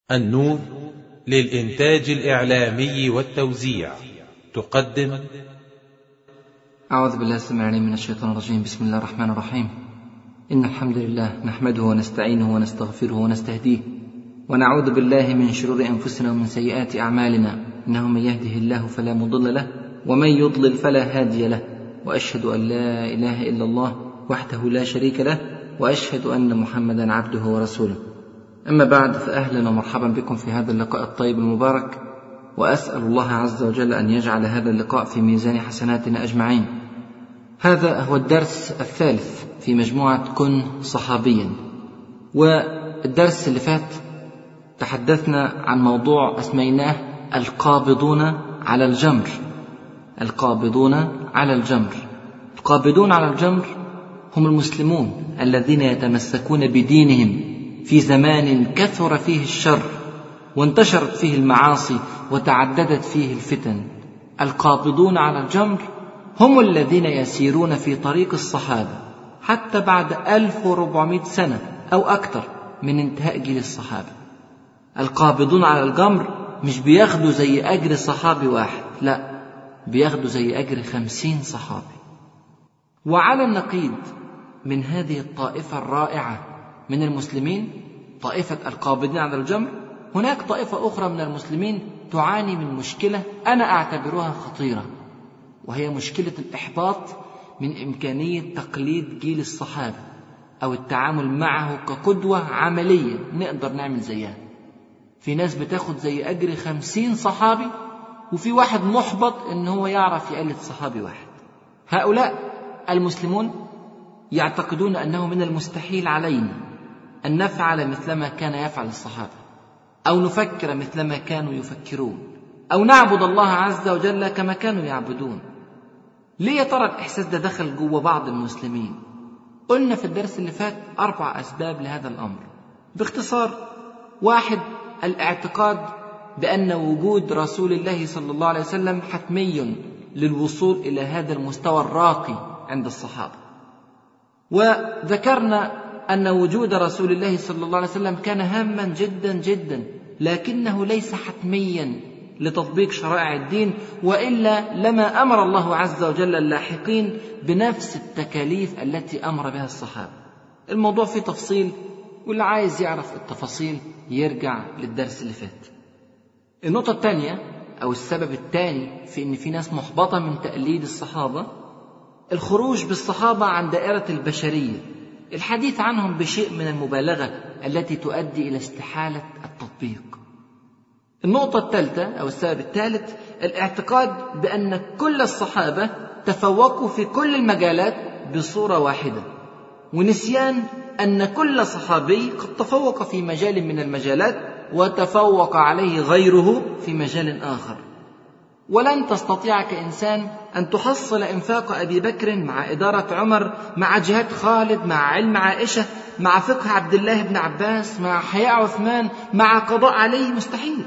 النور للإنتاج الإعلامي والتوزيع تقدم أعوذ بالله السميع العليم من الشيطان الرجيم بسم الله الرحمن الرحيم إن الحمد لله نحمده ونستعينه ونستغفره ونستهديه ونعوذ بالله من شرور أنفسنا ومن سيئات أعمالنا إنه من يهده الله فلا مضل له ومن يضلل فلا هادي له وأشهد أن لا إله إلا الله وحده لا شريك له وأشهد أن محمدا عبده ورسوله أما بعد فأهلا ومرحبا بكم في هذا اللقاء الطيب المبارك وأسأل الله عز وجل أن يجعل هذا اللقاء في ميزان حسناتنا أجمعين هذا هو الدرس الثالث في مجموعة كن صحابيا والدرس اللي فات تحدثنا عن موضوع أسميناه القابضون على الجمر القابضون على الجمر القابضون على الجمر هم المسلمون الذين يتمسكون بدينهم في زمان كثر فيه الشر وانتشرت فيه المعاصي وتعددت فيه الفتن القابضون على الجمر هم الذين يسيرون في طريق الصحابة حتى بعد 1400 سنة أو أكثر من انتهاء جيل الصحابة القابضون على الجمر مش بياخدوا زي أجر صحابي واحد لا بياخدوا زي أجر خمسين صحابي وعلى النقيض من هذه الطائفة الرائعة من المسلمين طائفة القابضين على الجمر هناك طائفة أخرى من المسلمين تعاني من مشكلة أنا أعتبرها خطيرة وهي مشكلة الإحباط من إمكانية تقليد جيل الصحابة أو التعامل معه كقدوة عملية نقدر نعمل زيها في ناس بتاخد زي أجر خمسين صحابي وفي واحد محبط إن هو يعرف يقلد صحابي واحد هؤلاء المسلمون يعتقدون أنه من المستحيل علينا أن نفعل مثلما كان يفعل الصحابة أو نفكر مثلما كانوا يفكرون أو نعبد الله عز وجل كما كانوا يعبدون ليه يا ترى الإحساس ده دخل جوه بعض المسلمين قلنا في الدرس اللي فات أربع أسباب لهذا الأمر باختصار واحد الاعتقاد بأن وجود رسول الله صلى الله عليه وسلم حتمي للوصول إلى هذا المستوى الراقي عند الصحابة وذكرنا أن وجود رسول الله صلى الله عليه وسلم كان هاما جدا جدا لكنه ليس حتميا لتطبيق شرائع الدين والا لما امر الله عز وجل اللاحقين بنفس التكاليف التي امر بها الصحابه. الموضوع فيه تفصيل واللي عايز يعرف التفاصيل يرجع للدرس اللي فات. النقطة الثانية أو السبب الثاني في إن في ناس محبطة من تقليد الصحابة الخروج بالصحابة عن دائرة البشرية الحديث عنهم بشيء من المبالغة التي تؤدي إلى استحالة التطبيق. النقطة الثالثة أو السبب الثالث الاعتقاد بأن كل الصحابة تفوقوا في كل المجالات بصورة واحدة ونسيان أن كل صحابي قد تفوق في مجال من المجالات وتفوق عليه غيره في مجال آخر ولن تستطيع كإنسان أن تحصل إنفاق أبي بكر مع إدارة عمر مع جهاد خالد مع علم عائشة مع فقه عبد الله بن عباس مع حياء عثمان مع قضاء علي مستحيل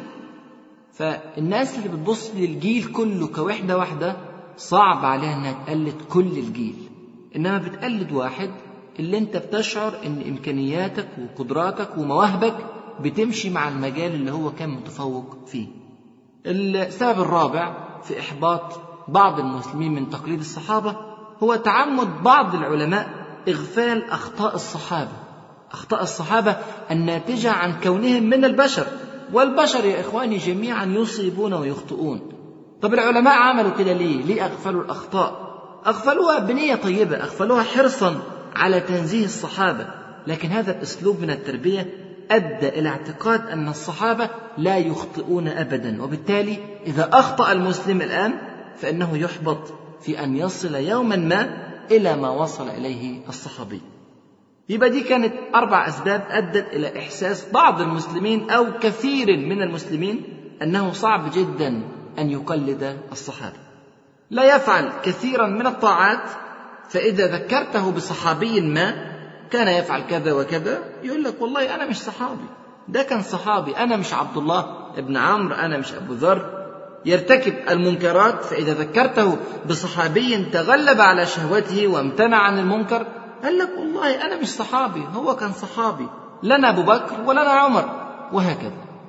فالناس اللي بتبص للجيل كله كوحدة واحدة صعب عليها انها تقلد كل الجيل انما بتقلد واحد اللي انت بتشعر ان امكانياتك وقدراتك ومواهبك بتمشي مع المجال اللي هو كان متفوق فيه السبب الرابع في احباط بعض المسلمين من تقليد الصحابه هو تعمد بعض العلماء اغفال اخطاء الصحابه اخطاء الصحابه الناتجه عن كونهم من البشر والبشر يا إخواني جميعا يصيبون ويخطئون طب العلماء عملوا كده ليه ليه أغفلوا الأخطاء أغفلوها بنية طيبة أغفلوها حرصا على تنزيه الصحابة لكن هذا الأسلوب من التربية أدى إلى اعتقاد أن الصحابة لا يخطئون أبدا وبالتالي إذا أخطأ المسلم الآن فإنه يحبط في أن يصل يوما ما إلى ما وصل إليه الصحابي يبقى دي كانت أربع أسباب أدت إلى إحساس بعض المسلمين أو كثير من المسلمين أنه صعب جدا أن يقلد الصحابة. لا يفعل كثيرا من الطاعات فإذا ذكرته بصحابي ما كان يفعل كذا وكذا يقول لك والله أنا مش صحابي ده كان صحابي أنا مش عبد الله ابن عمرو أنا مش أبو ذر يرتكب المنكرات فإذا ذكرته بصحابي تغلب على شهوته وامتنع عن المنكر قال لك والله أنا مش صحابي هو كان صحابي لنا أبو بكر ولنا عمر وهكذا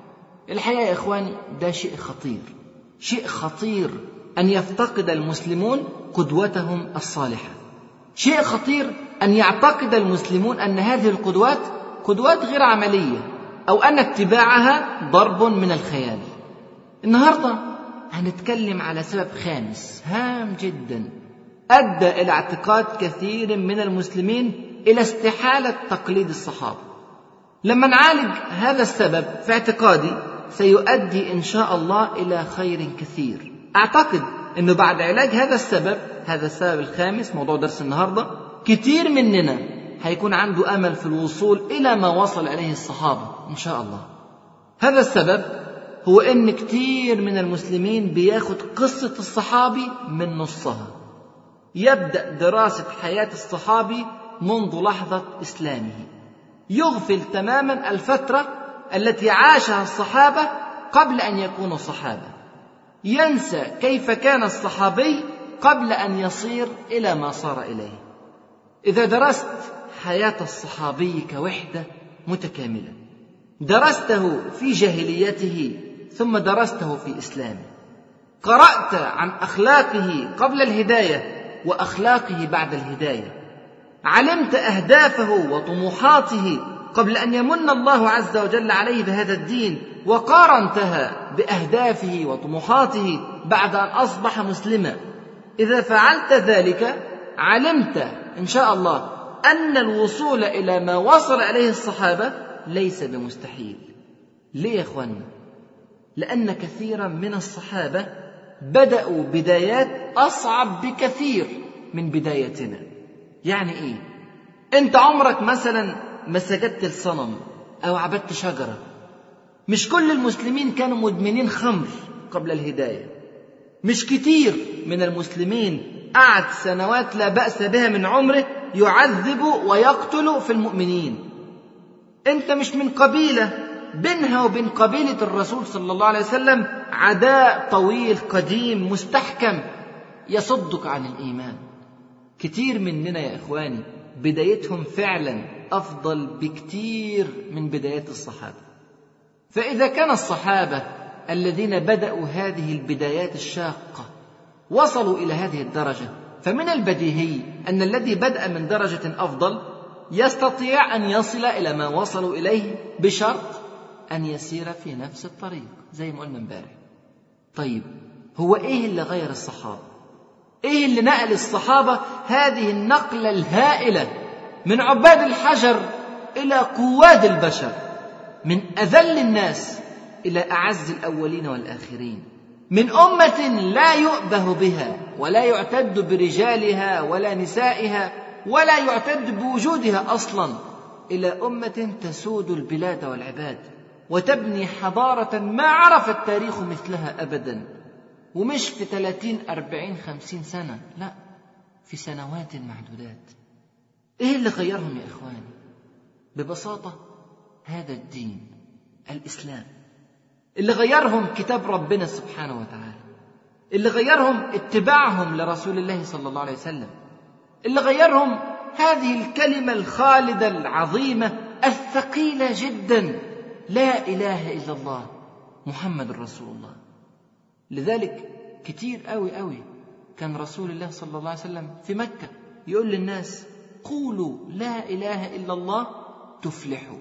الحقيقة يا إخواني ده شيء خطير شيء خطير أن يفتقد المسلمون قدوتهم الصالحة شيء خطير أن يعتقد المسلمون أن هذه القدوات قدوات غير عملية أو أن اتباعها ضرب من الخيال النهاردة هنتكلم على سبب خامس هام جدا أدى إلى اعتقاد كثير من المسلمين إلى استحالة تقليد الصحابة لما نعالج هذا السبب في اعتقادي سيؤدي إن شاء الله إلى خير كثير أعتقد أنه بعد علاج هذا السبب هذا السبب الخامس موضوع درس النهاردة كتير مننا هيكون عنده أمل في الوصول إلى ما وصل إليه الصحابة إن شاء الله هذا السبب هو أن كتير من المسلمين بياخد قصة الصحابي من نصها يبدأ دراسة حياة الصحابي منذ لحظة إسلامه يغفل تماما الفترة التي عاشها الصحابة قبل أن يكونوا صحابة ينسى كيف كان الصحابي قبل أن يصير إلى ما صار إليه إذا درست حياة الصحابي كوحدة متكاملة درسته في جاهليته ثم درسته في إسلامه قرأت عن أخلاقه قبل الهداية وأخلاقه بعد الهداية علمت أهدافه وطموحاته قبل أن يمن الله عز وجل عليه بهذا الدين وقارنتها بأهدافه وطموحاته بعد أن أصبح مسلما إذا فعلت ذلك علمت إن شاء الله أن الوصول إلى ما وصل إليه الصحابة ليس بمستحيل ليه يا إخواننا لأن كثيرا من الصحابة بدأوا بدايات أصعب بكثير من بدايتنا يعني إيه أنت عمرك مثلا ما سجدت الصنم أو عبدت شجرة مش كل المسلمين كانوا مدمنين خمر قبل الهداية مش كتير من المسلمين قعد سنوات لا بأس بها من عمره يعذب ويقتل في المؤمنين انت مش من قبيلة بينها وبين قبيلة الرسول صلى الله عليه وسلم عداء طويل قديم مستحكم يصدك عن الإيمان كتير مننا يا إخواني بدايتهم فعلا أفضل بكتير من بدايات الصحابة فإذا كان الصحابة الذين بدأوا هذه البدايات الشاقة وصلوا إلى هذه الدرجة فمن البديهي أن الذي بدأ من درجة أفضل يستطيع أن يصل إلى ما وصلوا إليه بشرط أن يسير في نفس الطريق زي ما قلنا امبارح طيب هو إيه اللي غير الصحابة إيه اللي نقل الصحابة هذه النقلة الهائلة من عباد الحجر إلى قواد البشر من أذل الناس إلى أعز الأولين والآخرين من أمة لا يؤبه بها ولا يعتد برجالها ولا نسائها ولا يعتد بوجودها أصلا إلى أمة تسود البلاد والعباد وتبني حضارة ما عرف التاريخ مثلها أبدا ومش في ثلاثين أربعين خمسين سنة لا في سنوات معدودات إيه اللي غيرهم يا إخواني ببساطة هذا الدين الإسلام اللي غيرهم كتاب ربنا سبحانه وتعالى اللي غيرهم اتباعهم لرسول الله صلى الله عليه وسلم اللي غيرهم هذه الكلمة الخالدة العظيمة الثقيلة جدا لا إله إلا الله محمد رسول الله لذلك كتير قوي قوي كان رسول الله صلى الله عليه وسلم في مكة يقول للناس قولوا لا إله إلا الله تفلحوا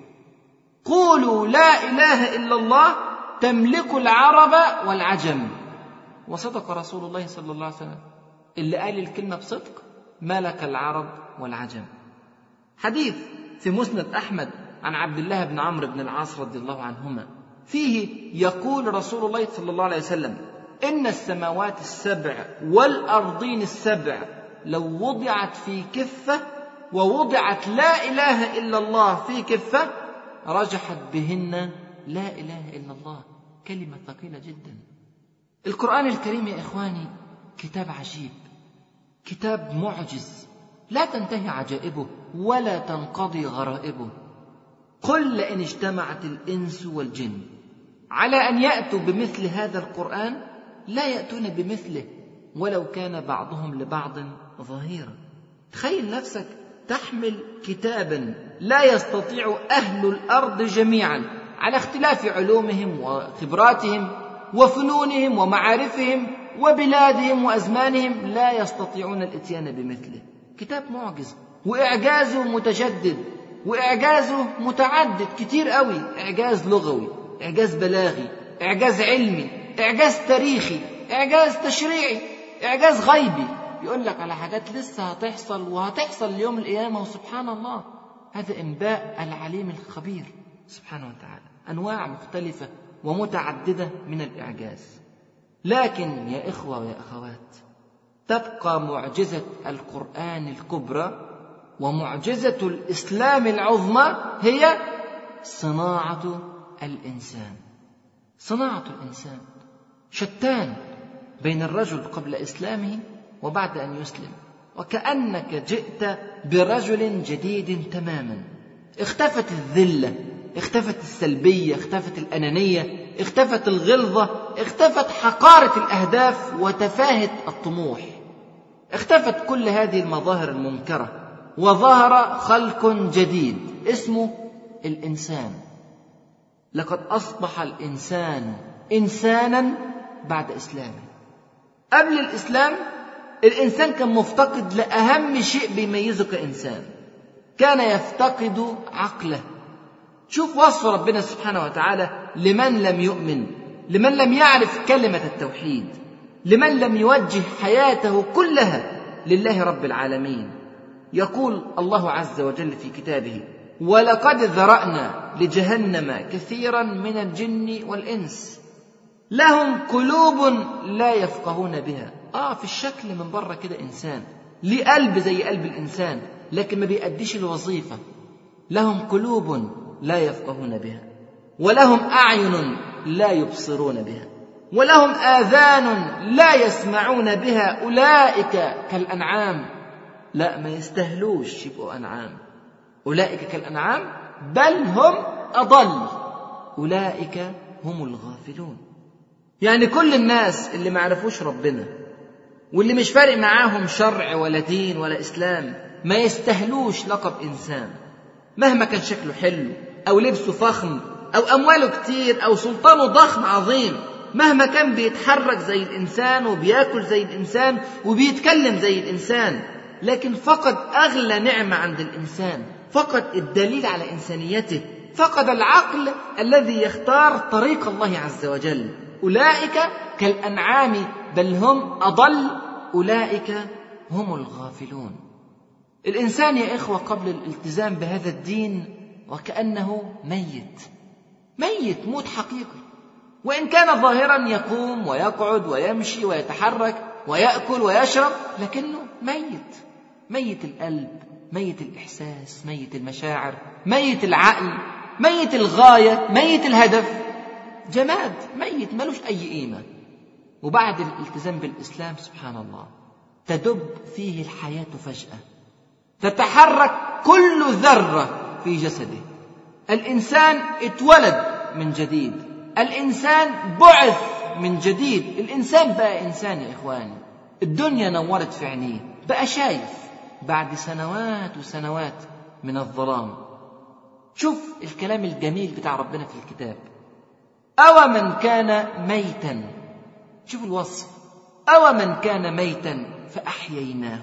قولوا لا إله إلا الله تملك العرب والعجم وصدق رسول الله صلى الله عليه وسلم اللي قال الكلمة بصدق ملك العرب والعجم حديث في مسند أحمد عن عبد الله بن عمرو بن العاص رضي الله عنهما فيه يقول رسول الله صلى الله عليه وسلم إن السماوات السبع والأرضين السبع لو وضعت في كفة ووضعت لا إله إلا الله في كفة رجحت بهن لا إله إلا الله كلمة ثقيلة جدا القرآن الكريم يا إخواني كتاب عجيب كتاب معجز لا تنتهي عجائبه ولا تنقضي غرائبه قل لئن اجتمعت الإنس والجن على أن يأتوا بمثل هذا القرآن لا يأتون بمثله ولو كان بعضهم لبعض ظهيرا تخيل نفسك تحمل كتابا لا يستطيع أهل الأرض جميعا على اختلاف علومهم وخبراتهم وفنونهم ومعارفهم وبلادهم وازمانهم لا يستطيعون الاتيان بمثله كتاب معجز واعجازه متجدد واعجازه متعدد كتير قوي اعجاز لغوي اعجاز بلاغي اعجاز علمي اعجاز تاريخي اعجاز تشريعي اعجاز غيبي يقول لك على حاجات لسه هتحصل وهتحصل ليوم القيامه وسبحان الله هذا انباء العليم الخبير سبحانه وتعالى انواع مختلفه ومتعدده من الاعجاز لكن يا اخوه ويا اخوات تبقى معجزه القران الكبرى ومعجزه الاسلام العظمى هي صناعه الانسان صناعه الانسان شتان بين الرجل قبل اسلامه وبعد ان يسلم وكانك جئت برجل جديد تماما اختفت الذله اختفت السلبيه اختفت الانانيه اختفت الغلظه اختفت حقاره الاهداف وتفاهه الطموح اختفت كل هذه المظاهر المنكره وظهر خلق جديد اسمه الانسان لقد اصبح الانسان انسانا بعد اسلامه قبل الاسلام الانسان كان مفتقد لاهم شيء بيميزه كانسان كان يفتقد عقله شوف وصف ربنا سبحانه وتعالى لمن لم يؤمن لمن لم يعرف كلمه التوحيد لمن لم يوجه حياته كلها لله رب العالمين يقول الله عز وجل في كتابه ولقد ذرانا لجهنم كثيرا من الجن والانس لهم قلوب لا يفقهون بها اه في الشكل من بره كده انسان ليه قلب زي قلب الانسان لكن ما بيأديش الوظيفه لهم قلوب لا يفقهون بها ولهم اعين لا يبصرون بها ولهم اذان لا يسمعون بها اولئك كالانعام لا ما يستهلوش يبقوا انعام اولئك كالانعام بل هم اضل اولئك هم الغافلون يعني كل الناس اللي ما عرفوش ربنا واللي مش فارق معاهم شرع ولا دين ولا اسلام ما يستهلوش لقب انسان مهما كان شكله حلو او لبسه فخم او امواله كتير او سلطانه ضخم عظيم مهما كان بيتحرك زي الانسان وبياكل زي الانسان وبيتكلم زي الانسان لكن فقد اغلى نعمه عند الانسان فقد الدليل على انسانيته فقد العقل الذي يختار طريق الله عز وجل اولئك كالانعام بل هم اضل اولئك هم الغافلون الانسان يا اخوه قبل الالتزام بهذا الدين وكانه ميت ميت موت حقيقي وان كان ظاهرا يقوم ويقعد ويمشي ويتحرك وياكل ويشرب لكنه ميت ميت القلب ميت الاحساس ميت المشاعر ميت العقل ميت الغايه ميت الهدف جماد ميت ملوش اي قيمه وبعد الالتزام بالاسلام سبحان الله تدب فيه الحياه فجاه تتحرك كل ذره في جسده الانسان اتولد من جديد الانسان بعث من جديد الانسان بقى انسان يا اخواني الدنيا نورت في عينيه بقى شايف بعد سنوات وسنوات من الظلام شوف الكلام الجميل بتاع ربنا في الكتاب أو من كان ميتا شوف الوصف أو من كان ميتا فأحييناه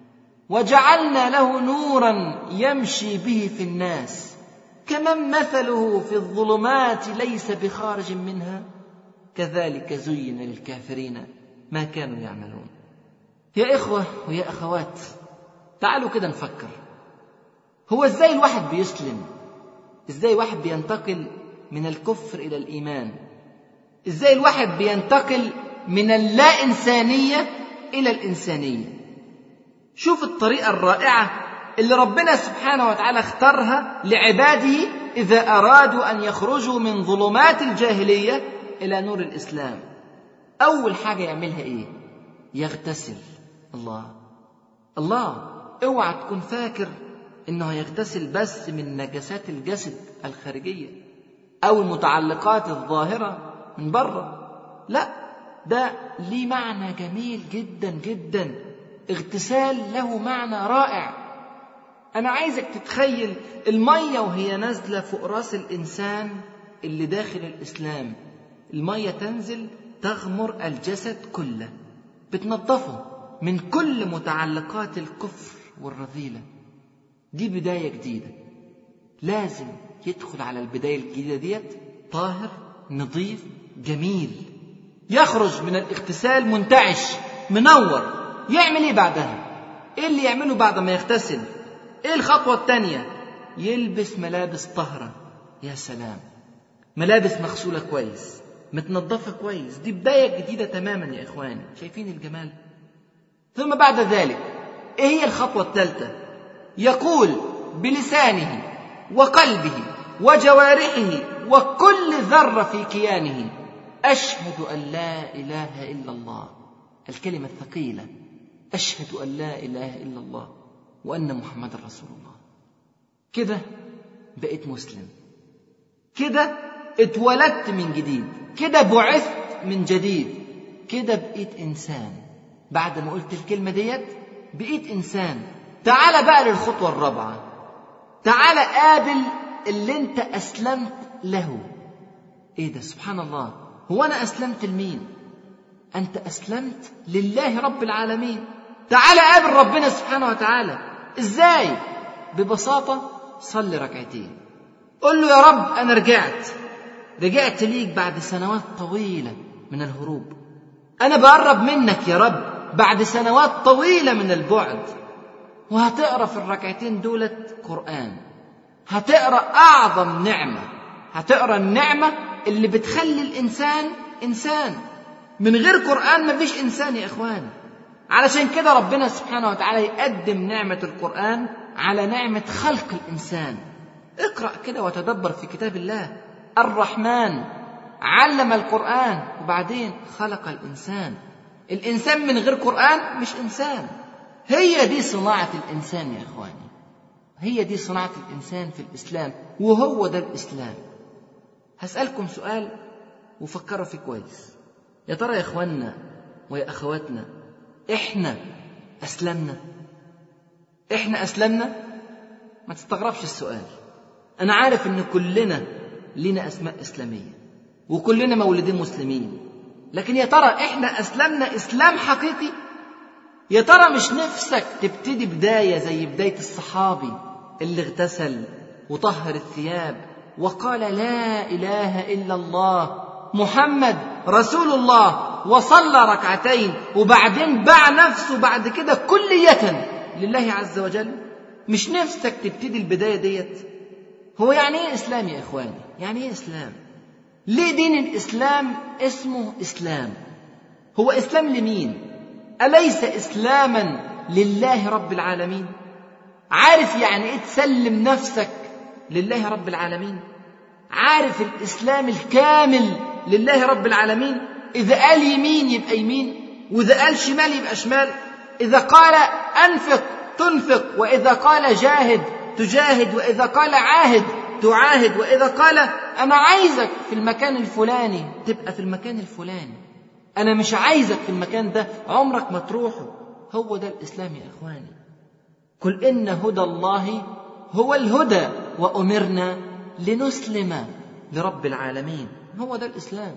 وجعلنا له نورا يمشي به في الناس كمن مثله في الظلمات ليس بخارج منها كذلك زين للكافرين ما كانوا يعملون يا إخوة ويا أخوات تعالوا كده نفكر هو ازاي الواحد بيسلم ازاي واحد بينتقل من الكفر الى الايمان ازاي الواحد بينتقل من اللا انسانيه الى الانسانيه شوف الطريقه الرائعه اللي ربنا سبحانه وتعالى اختارها لعباده اذا ارادوا ان يخرجوا من ظلمات الجاهليه الى نور الاسلام اول حاجه يعملها ايه يغتسل الله الله اوعى تكون فاكر انه يغتسل بس من نجسات الجسد الخارجيه او المتعلقات الظاهره من بره لا ده ليه معنى جميل جدا جدا اغتسال له معنى رائع انا عايزك تتخيل الميه وهي نازله فوق راس الانسان اللي داخل الإسلام المية تنزل تغمر الجسد كله بتنظفه من كل متعلقات الكفر والرذيلة دي بداية جديدة لازم يدخل على البداية الجديدة ديت طاهر نظيف جميل يخرج من الاغتسال منتعش منور يعمل ايه بعدها ايه اللي يعمله بعد ما يغتسل ايه الخطوة التانية يلبس ملابس طهرة يا سلام ملابس مغسولة كويس متنظفة كويس دي بداية جديدة تماما يا إخواني شايفين الجمال ثم بعد ذلك إيه هي الخطوة الثالثة يقول بلسانه وقلبه وجوارحه وكل ذرة في كيانه أشهد أن لا إله إلا الله الكلمة الثقيلة أشهد أن لا إله إلا الله وأن محمد رسول الله كده بقيت مسلم كده اتولدت من جديد كده بعثت من جديد كده بقيت إنسان بعد ما قلت الكلمة ديت بقيت إنسان تعال بقى للخطوة الرابعة تعال قابل اللي انت أسلمت له ايه ده سبحان الله هو أنا أسلمت لمين أنت أسلمت لله رب العالمين تعال قابل ربنا سبحانه وتعالى ازاي ببساطة صلي ركعتين قل له يا رب أنا رجعت رجعت ليك بعد سنوات طويلة من الهروب أنا بقرب منك يا رب بعد سنوات طويلة من البعد وهتقرا في الركعتين دولت قرآن هتقرا أعظم نعمة هتقرا النعمة اللي بتخلي الإنسان إنسان من غير قرآن مفيش إنسان يا إخوان علشان كده ربنا سبحانه وتعالى يقدم نعمة القرآن على نعمة خلق الإنسان اقرأ كده وتدبر في كتاب الله الرحمن علم القرآن وبعدين خلق الإنسان الإنسان من غير قرآن مش إنسان هي دي صناعة الإنسان يا إخواني هي دي صناعة الإنسان في الإسلام وهو ده الإسلام هسألكم سؤال وفكروا فيه كويس يا ترى يا إخواننا ويا أخواتنا إحنا أسلمنا إحنا أسلمنا ما تستغربش السؤال أنا عارف إن كلنا لنا أسماء إسلامية وكلنا مولودين مسلمين لكن يا ترى إحنا أسلمنا إسلام حقيقي يا ترى مش نفسك تبتدي بداية زي بداية الصحابي اللي اغتسل وطهر الثياب وقال لا إله إلا الله محمد رسول الله وصلى ركعتين وبعدين باع نفسه بعد كده كلية لله عز وجل مش نفسك تبتدي البداية ديت هو يعني ايه اسلام يا اخواني يعني ايه اسلام ليه دين الاسلام اسمه اسلام هو اسلام لمين اليس اسلاما لله رب العالمين عارف يعني ايه تسلم نفسك لله رب العالمين عارف الاسلام الكامل لله رب العالمين اذا قال يمين يبقى يمين واذا قال شمال يبقى شمال اذا قال انفق تنفق واذا قال جاهد تجاهد واذا قال عاهد تعاهد واذا قال انا عايزك في المكان الفلاني تبقى في المكان الفلاني انا مش عايزك في المكان ده عمرك ما تروحه هو ده الاسلام يا اخواني قل ان هدى الله هو الهدى وامرنا لنسلم لرب العالمين هو ده الاسلام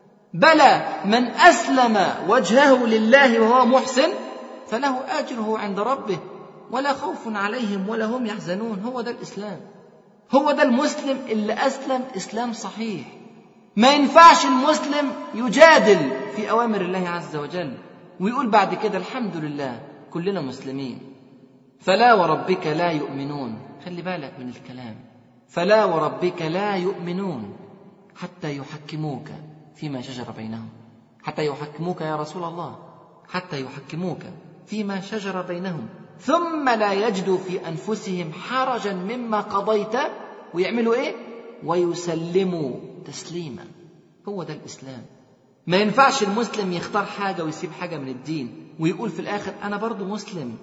بلى من اسلم وجهه لله وهو محسن فله اجره عند ربه ولا خوف عليهم ولا هم يحزنون هو ده الاسلام هو ده المسلم اللي اسلم اسلام صحيح ما ينفعش المسلم يجادل في اوامر الله عز وجل ويقول بعد كده الحمد لله كلنا مسلمين فلا وربك لا يؤمنون خلي بالك من الكلام فلا وربك لا يؤمنون حتى يحكموك فيما شجر بينهم حتى يحكموك يا رسول الله حتى يحكموك فيما شجر بينهم ثم لا يجدوا في انفسهم حرجا مما قضيت ويعملوا ايه ويسلموا تسليما هو ده الاسلام ما ينفعش المسلم يختار حاجه ويسيب حاجه من الدين ويقول في الاخر انا برضو مسلم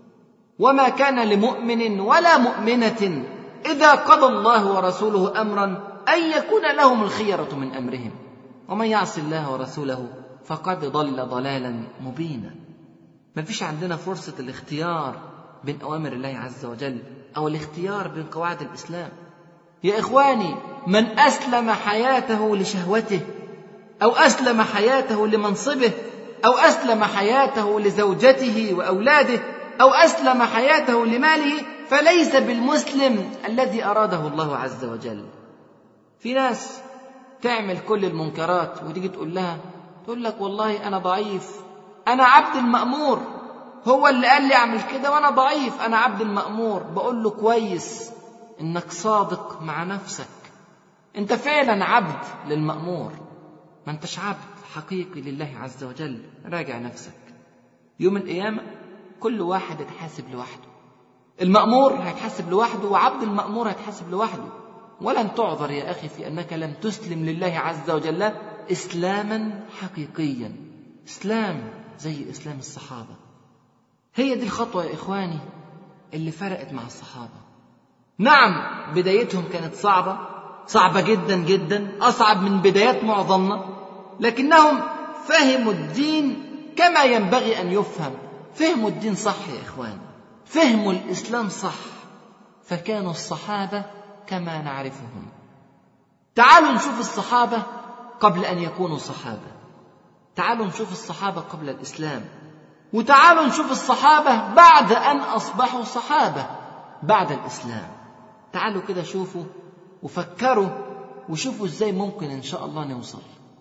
وما كان لمؤمن ولا مؤمنه اذا قضى الله ورسوله امرا ان يكون لهم الخيره من امرهم ومن يعص الله ورسوله فقد ضل ضلالا مبينا ما فيش عندنا فرصة الاختيار بين أوامر الله عز وجل أو الاختيار بين قواعد الإسلام يا إخواني من أسلم حياته لشهوته أو أسلم حياته لمنصبه أو أسلم حياته لزوجته وأولاده أو أسلم حياته لماله فليس بالمسلم الذي أراده الله عز وجل في ناس تعمل كل المنكرات وتيجي تقول لها تقول لك والله أنا ضعيف أنا عبد المأمور هو اللي قال لي أعمل كده وأنا ضعيف أنا عبد المأمور بقول له كويس إنك صادق مع نفسك أنت فعلا عبد للمأمور ما أنتش عبد حقيقي لله عز وجل راجع نفسك يوم القيامة كل واحد يتحاسب لوحده المأمور هيتحاسب لوحده وعبد المأمور هيتحاسب لوحده ولن تعذر يا أخي في أنك لم تسلم لله عز وجل إسلاما حقيقيا إسلام زي إسلام الصحابة هي دي الخطوة يا إخواني اللي فرقت مع الصحابة نعم بدايتهم كانت صعبة صعبة جدا جدا أصعب من بدايات معظمنا لكنهم فهموا الدين كما ينبغي أن يفهم فهموا الدين صح يا إخوان فهموا الإسلام صح فكانوا الصحابة كما نعرفهم تعالوا نشوف الصحابة قبل أن يكونوا صحابة تعالوا نشوف الصحابة قبل الإسلام وتعالوا نشوف الصحابة بعد أن أصبحوا صحابة بعد الإسلام تعالوا كده شوفوا وفكروا وشوفوا ازاي ممكن ان شاء الله نوصل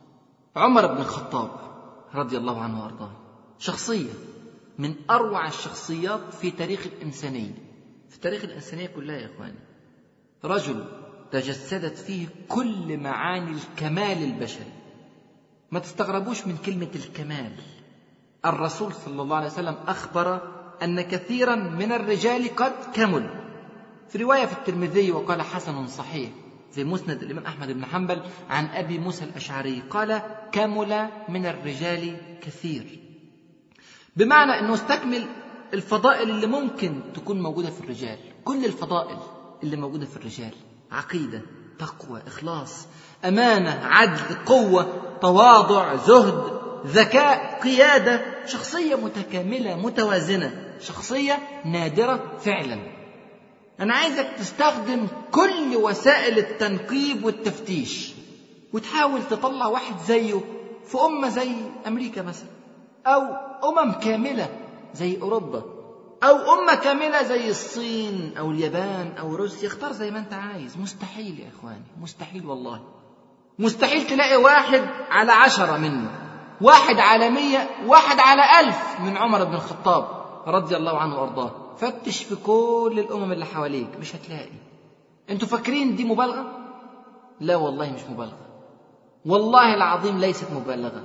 عمر بن الخطاب رضي الله عنه وارضاه شخصيه من اروع الشخصيات في تاريخ الانسانيه في تاريخ الانسانيه كلها يا اخواني رجل تجسدت فيه كل معاني الكمال البشري ما تستغربوش من كلمه الكمال الرسول صلى الله عليه وسلم اخبر ان كثيرا من الرجال قد كملوا في رواية في الترمذي وقال حسن صحيح في مسند الإمام أحمد بن حنبل عن أبي موسى الأشعري قال كمل من الرجال كثير بمعنى أنه استكمل الفضائل اللي ممكن تكون موجودة في الرجال كل الفضائل اللي موجودة في الرجال عقيدة تقوى إخلاص أمانة عدل قوة تواضع زهد ذكاء قيادة شخصية متكاملة متوازنة شخصية نادرة فعلا أنا عايزك تستخدم كل وسائل التنقيب والتفتيش وتحاول تطلع واحد زيه في أمة زي أمريكا مثلا أو أمم كاملة زي أوروبا أو أمة كاملة زي الصين أو اليابان أو روسيا اختار زي ما أنت عايز مستحيل يا إخواني مستحيل والله مستحيل تلاقي واحد على عشرة منه واحد على مية واحد على ألف من عمر بن الخطاب رضي الله عنه وأرضاه فتش في كل الأمم اللي حواليك مش هتلاقي أنتوا فاكرين دي مبالغة؟ لا والله مش مبالغة والله العظيم ليست مبالغة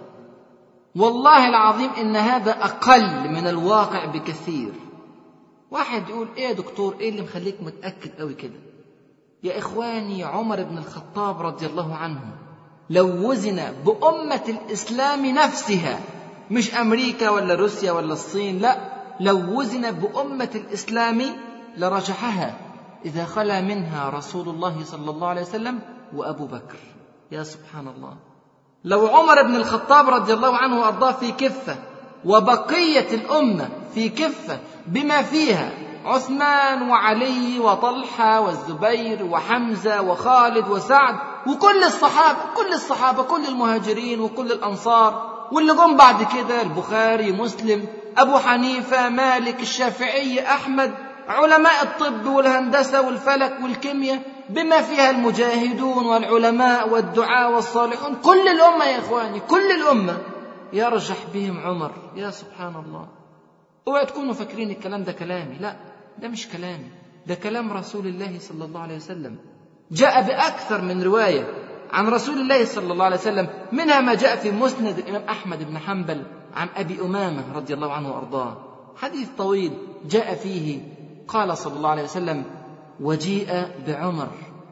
والله العظيم إن هذا أقل من الواقع بكثير واحد يقول إيه يا دكتور إيه اللي مخليك متأكد قوي كده يا إخواني عمر بن الخطاب رضي الله عنه لو وزن بأمة الإسلام نفسها مش أمريكا ولا روسيا ولا الصين لا لو وزن بأمة الإسلام لرجحها إذا خلا منها رسول الله صلى الله عليه وسلم وأبو بكر يا سبحان الله لو عمر بن الخطاب رضي الله عنه وأرضاه في كفة وبقية الأمة في كفة بما فيها عثمان وعلي وطلحة والزبير وحمزة وخالد وسعد وكل الصحابة كل الصحابة كل المهاجرين وكل الأنصار واللي جم بعد كده البخاري مسلم أبو حنيفة مالك الشافعي أحمد علماء الطب والهندسة والفلك والكيمياء بما فيها المجاهدون والعلماء والدعاء والصالحون كل الأمة يا إخواني كل الأمة يرجح بهم عمر يا سبحان الله اوعوا تكونوا فاكرين الكلام ده كلامي لا ده مش كلامي ده كلام رسول الله صلى الله عليه وسلم جاء بأكثر من رواية عن رسول الله صلى الله عليه وسلم منها ما جاء في مسند الإمام أحمد بن حنبل عن أبي أمامة رضي الله عنه وأرضاه حديث طويل جاء فيه قال صلى الله عليه وسلم وجيء بعمر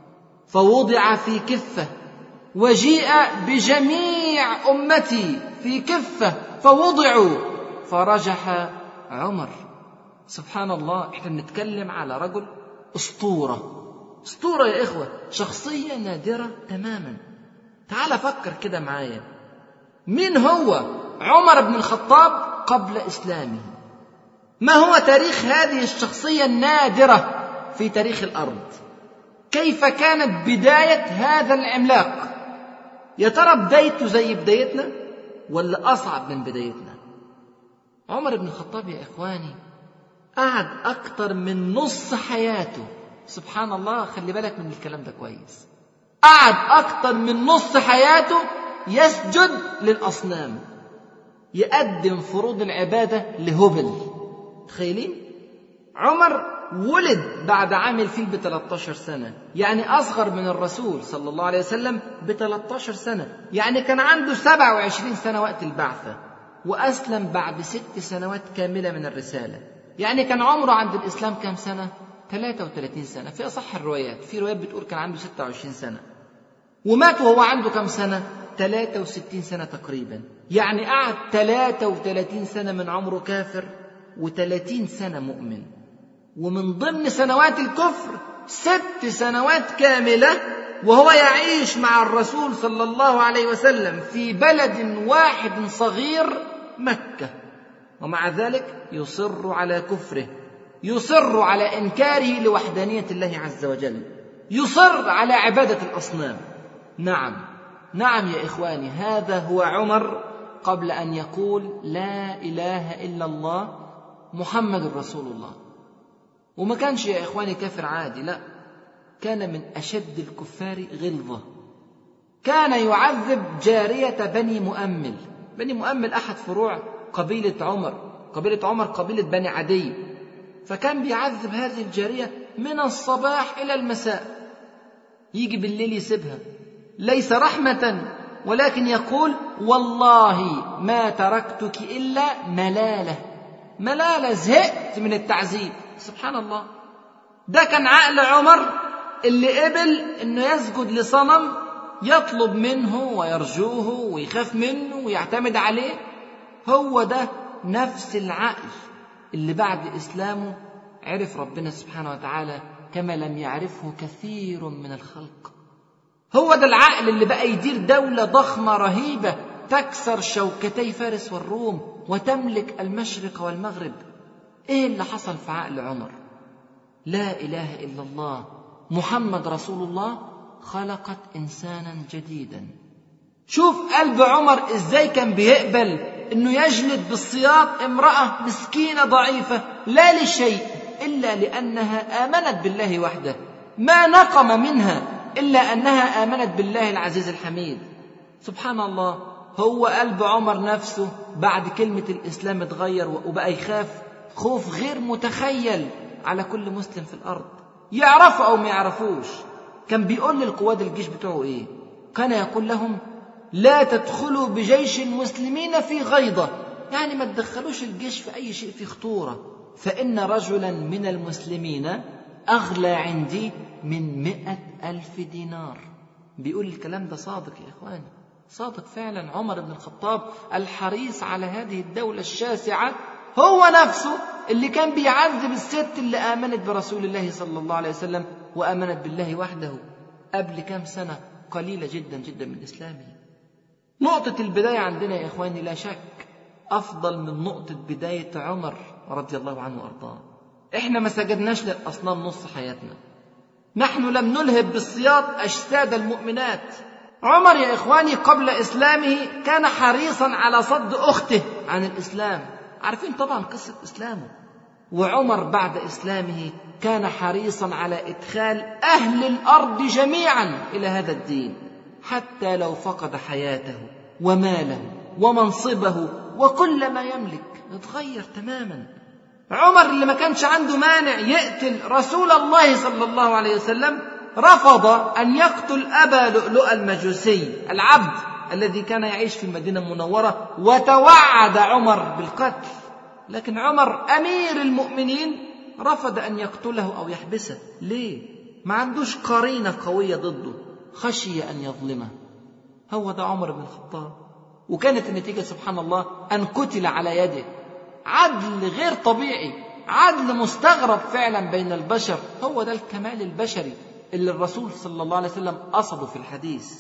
فوضع في كفة وجيء بجميع أمتي في كفة فوضعوا فرجح عمر سبحان الله احنا بنتكلم على رجل أسطورة أسطورة يا إخوة شخصية نادرة تماما تعال فكر كده معايا مين هو عمر بن الخطاب قبل إسلامه ما هو تاريخ هذه الشخصية النادرة في تاريخ الأرض كيف كانت بداية هذا العملاق يا ترى بدايته زي بدايتنا ولا أصعب من بدايتنا عمر بن الخطاب يا إخواني قعد أكتر من نص حياته سبحان الله خلي بالك من الكلام ده كويس قعد أكتر من نص حياته يسجد للأصنام يقدم فروض العبادة لهبل تخيلين عمر ولد بعد عام الفيل ب 13 سنة يعني أصغر من الرسول صلى الله عليه وسلم ب 13 سنة يعني كان عنده 27 سنة وقت البعثة وأسلم بعد ست سنوات كاملة من الرسالة يعني كان عمره عند الإسلام كم سنة 33 سنة في أصح الروايات في روايات بتقول كان عنده 26 سنة ومات وهو عنده كم سنة 63 سنة تقريبا يعني قعد 33 سنة من عمره كافر و30 سنة مؤمن ومن ضمن سنوات الكفر ست سنوات كاملة وهو يعيش مع الرسول صلى الله عليه وسلم في بلد واحد صغير مكة ومع ذلك يصر على كفره يصر على إنكاره لوحدانية الله عز وجل يصر على عبادة الأصنام نعم نعم يا إخواني هذا هو عمر قبل أن يقول لا إله إلا الله محمد رسول الله وما كانش يا إخواني كافر عادي لا كان من أشد الكفار غلظة كان يعذب جارية بني مؤمل بني مؤمل أحد فروع قبيلة عمر قبيلة عمر قبيلة بني عدي فكان بيعذب هذه الجارية من الصباح إلى المساء يجي بالليل يسيبها ليس رحمة ولكن يقول والله ما تركتك إلا ملالة ملالة زهقت من التعذيب سبحان الله ده كان عقل عمر اللي قبل انه يسجد لصنم يطلب منه ويرجوه ويخاف منه ويعتمد عليه هو ده نفس العقل اللي بعد اسلامه عرف ربنا سبحانه وتعالى كما لم يعرفه كثير من الخلق هو ده العقل اللي بقى يدير دولة ضخمة رهيبة تكسر شوكتي فارس والروم وتملك المشرق والمغرب ايه اللي حصل في عقل عمر لا اله الا الله محمد رسول الله خلقت انسانا جديدا شوف قلب عمر ازاي كان بيقبل انه يجلد بالسياط امراه مسكينه ضعيفه لا لشيء الا لانها امنت بالله وحده ما نقم منها الا انها امنت بالله العزيز الحميد سبحان الله هو قلب عمر نفسه بعد كلمه الاسلام اتغير وبقى يخاف خوف غير متخيل على كل مسلم في الارض يعرفوا او ما يعرفوش كان بيقول للقواد الجيش بتوعه ايه كان يقول لهم لا تدخلوا بجيش المسلمين في غيضه يعني ما تدخلوش الجيش في اي شيء في خطوره فان رجلا من المسلمين اغلى عندي من مئة الف دينار بيقول الكلام ده صادق يا اخواني صادق فعلا عمر بن الخطاب الحريص على هذه الدوله الشاسعه هو نفسه اللي كان بيعذب الست اللي آمنت برسول الله صلى الله عليه وسلم وآمنت بالله وحده قبل كام سنة قليلة جدا جدا من إسلامه نقطة البداية عندنا يا إخواني لا شك أفضل من نقطة بداية عمر رضي الله عنه وأرضاه إحنا ما سجدناش للأصنام نص حياتنا نحن لم نلهب بالصياط أجساد المؤمنات عمر يا إخواني قبل إسلامه كان حريصا على صد أخته عن الإسلام عارفين طبعا قصة إسلامه وعمر بعد إسلامه كان حريصا على إدخال أهل الأرض جميعا إلى هذا الدين حتى لو فقد حياته وماله ومنصبه وكل ما يملك اتغير تماما عمر اللي ما كانش عنده مانع يقتل رسول الله صلى الله عليه وسلم رفض أن يقتل أبا لؤلؤ المجوسي العبد الذي كان يعيش في المدينة المنورة وتوعد عمر بالقتل لكن عمر أمير المؤمنين رفض أن يقتله أو يحبسه ليه؟ ما عندوش قرينة قوية ضده خشي أن يظلمه هو ده عمر بن الخطاب وكانت النتيجة سبحان الله أن قتل على يده عدل غير طبيعي عدل مستغرب فعلا بين البشر هو ده الكمال البشري اللي الرسول صلى الله عليه وسلم قصده في الحديث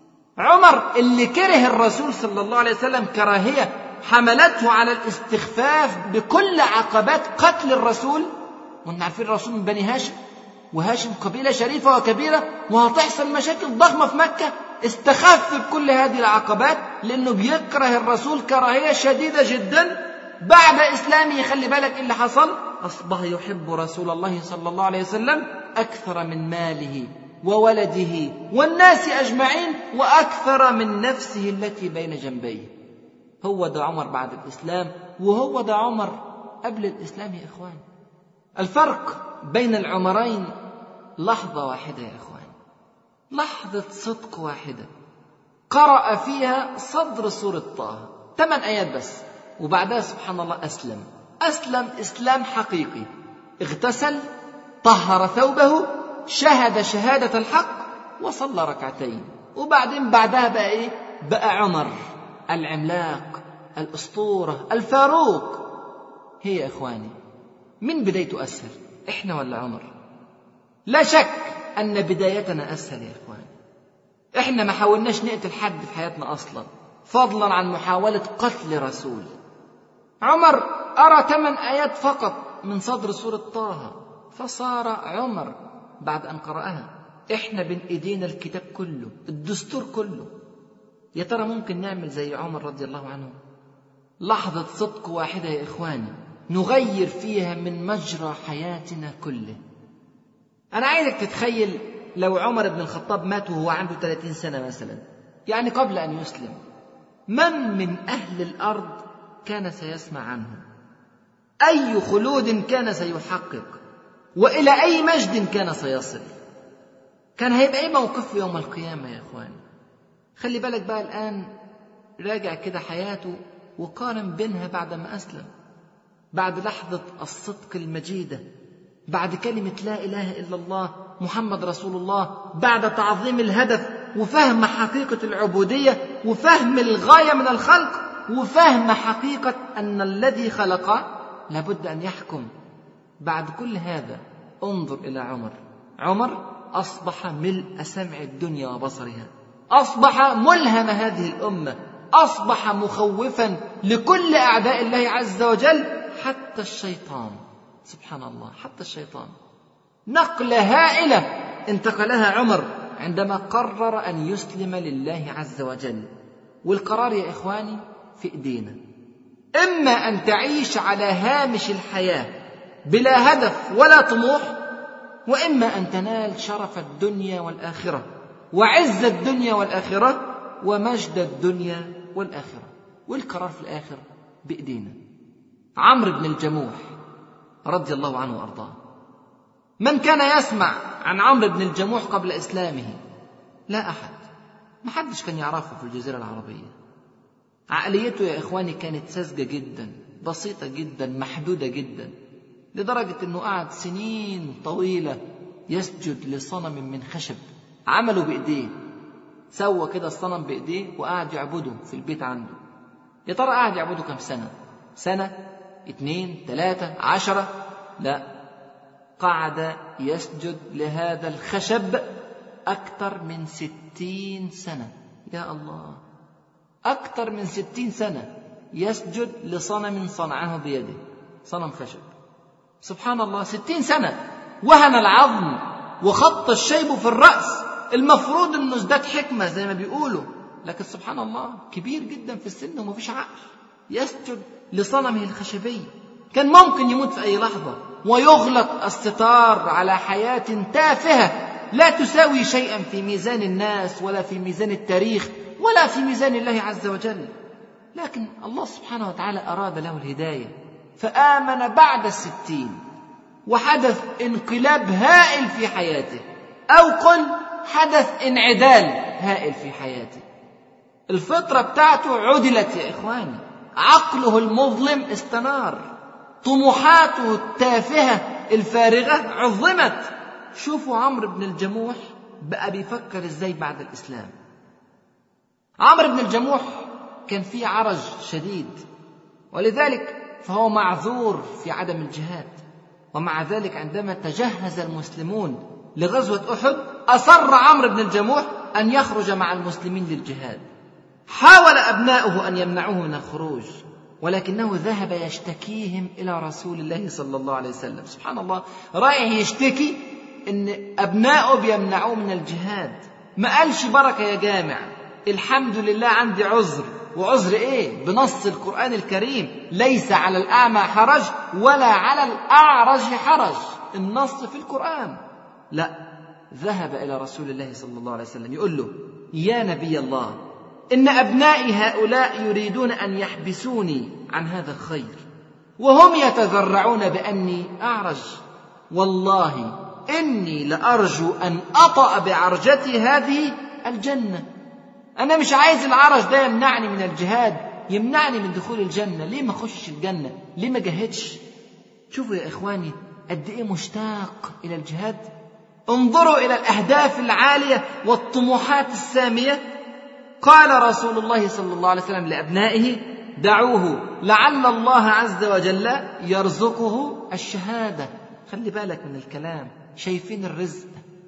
عمر اللي كره الرسول صلى الله عليه وسلم كراهية حملته على الاستخفاف بكل عقبات قتل الرسول وانتم عارفين الرسول من بني هاشم وهاشم قبيلة شريفة وكبيرة وهتحصل مشاكل ضخمة في مكة استخف بكل هذه العقبات لأنه بيكره الرسول كراهية شديدة جدا بعد إسلامه خلي بالك اللي حصل أصبح يحب رسول الله صلى الله عليه وسلم أكثر من ماله وولده والناس أجمعين وأكثر من نفسه التي بين جنبيه هو ده عمر بعد الإسلام وهو ده عمر قبل الإسلام يا إخوان الفرق بين العمرين لحظة واحدة يا إخوان لحظة صدق واحدة قرأ فيها صدر سورة طه ثمان آيات بس وبعدها سبحان الله أسلم أسلم إسلام حقيقي اغتسل طهر ثوبه شهد شهادة الحق وصلى ركعتين وبعدين بعدها بقى إيه بقى عمر العملاق الأسطورة الفاروق هي يا إخواني من بدايته أسهل إحنا ولا عمر لا شك أن بدايتنا أسهل يا إخواني إحنا ما حاولناش نقتل حد في حياتنا أصلا فضلا عن محاولة قتل رسول عمر أرى ثمان آيات فقط من صدر سورة طه فصار عمر بعد أن قرأها إحنا بين إيدينا الكتاب كله الدستور كله يا ترى ممكن نعمل زي عمر رضي الله عنه لحظة صدق واحدة يا إخواني نغير فيها من مجرى حياتنا كله أنا عايزك تتخيل لو عمر بن الخطاب مات وهو عنده 30 سنة مثلا يعني قبل أن يسلم من من أهل الأرض كان سيسمع عنه أي خلود كان سيحقق وإلى أي مجد كان سيصل كان هيبقى إيه موقفه يوم القيامة يا إخواني خلي بالك بقى الآن راجع كده حياته وقارن بينها بعد ما أسلم بعد لحظة الصدق المجيدة بعد كلمة لا إله إلا الله محمد رسول الله بعد تعظيم الهدف وفهم حقيقة العبودية وفهم الغاية من الخلق وفهم حقيقة أن الذي خلق لابد أن يحكم بعد كل هذا انظر إلى عمر عمر أصبح ملء سمع الدنيا وبصرها أصبح ملهم هذه الأمة أصبح مخوفا لكل أعداء الله عز وجل حتى الشيطان سبحان الله حتى الشيطان نقلة هائلة انتقلها عمر عندما قرر أن يسلم لله عز وجل والقرار يا إخواني في إيدينا إما أن تعيش على هامش الحياة بلا هدف ولا طموح وإما أن تنال شرف الدنيا والآخرة وعز الدنيا والآخرة ومجد الدنيا والآخرة والقرار في الآخر بإيدينا عمرو بن الجموح رضي الله عنه وأرضاه من كان يسمع عن عمرو بن الجموح قبل إسلامه لا أحد ما حدش كان يعرفه في الجزيرة العربية عقليته يا إخواني كانت ساذجة جدا بسيطة جدا محدودة جدا لدرجة أنه قعد سنين طويلة يسجد لصنم من خشب عمله بإيديه سوى كده الصنم بإيديه وقعد يعبده في البيت عنده يا ترى قعد يعبده كم سنة سنة اتنين تلاتة عشرة لا قعد يسجد لهذا الخشب أكثر من ستين سنة يا الله أكثر من ستين سنة يسجد لصنم صنعه بيده صنم خشب سبحان الله ستين سنة وهن العظم وخط الشيب في الرأس المفروض انه ازداد حكمة زي ما بيقولوا لكن سبحان الله كبير جدا في السن ومفيش عقل يسجد لصنمه الخشبي كان ممكن يموت في أي لحظة ويغلق الستار على حياة تافهة لا تساوي شيئا في ميزان الناس ولا في ميزان التاريخ ولا في ميزان الله عز وجل لكن الله سبحانه وتعالى أراد له الهداية فآمن بعد الستين وحدث انقلاب هائل في حياته أو قل حدث انعدال هائل في حياته الفطرة بتاعته عدلت يا إخواني عقله المظلم استنار طموحاته التافهة الفارغة عظمت شوفوا عمرو بن الجموح بقى بيفكر ازاي بعد الإسلام عمرو بن الجموح كان فيه عرج شديد ولذلك فهو معذور في عدم الجهاد ومع ذلك عندما تجهز المسلمون لغزوة أحد أصر عمرو بن الجموح أن يخرج مع المسلمين للجهاد حاول أبناؤه أن يمنعوه من الخروج ولكنه ذهب يشتكيهم إلى رسول الله صلى الله عليه وسلم سبحان الله رايح يشتكي ان ابنائه بيمنعوه من الجهاد ما قالش بركه يا جامع الحمد لله عندي عذر وعذر ايه بنص القران الكريم ليس على الاعمى حرج ولا على الاعرج حرج النص في القران لا ذهب الى رسول الله صلى الله عليه وسلم يقول له يا نبي الله ان ابنائي هؤلاء يريدون ان يحبسوني عن هذا الخير وهم يتذرعون باني اعرج والله اني لارجو ان اطا بعرجتي هذه الجنه انا مش عايز العرج ده يمنعني من الجهاد يمنعني من دخول الجنه ليه ما اخشش الجنه ليه ما جاهدش شوفوا يا اخواني قد ايه مشتاق الى الجهاد انظروا الى الاهداف العاليه والطموحات الساميه قال رسول الله صلى الله عليه وسلم لابنائه دعوه لعل الله عز وجل يرزقه الشهاده خلي بالك من الكلام شايفين الرزق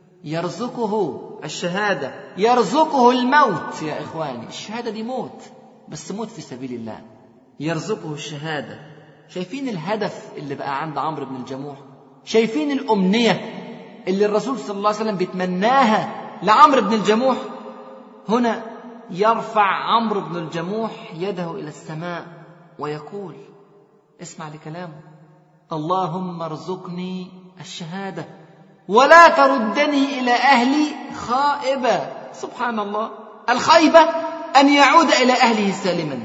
يرزقه الشهاده يرزقه الموت يا اخواني الشهاده دي موت بس موت في سبيل الله يرزقه الشهاده شايفين الهدف اللي بقى عند عمرو بن الجموح شايفين الامنيه اللي الرسول صلى الله عليه وسلم بيتمناها لعمرو بن الجموح هنا يرفع عمرو بن الجموح يده الى السماء ويقول اسمع لكلامه اللهم ارزقني الشهاده ولا تردني الى اهلي خائبا سبحان الله الخيبه ان يعود الى اهله سالما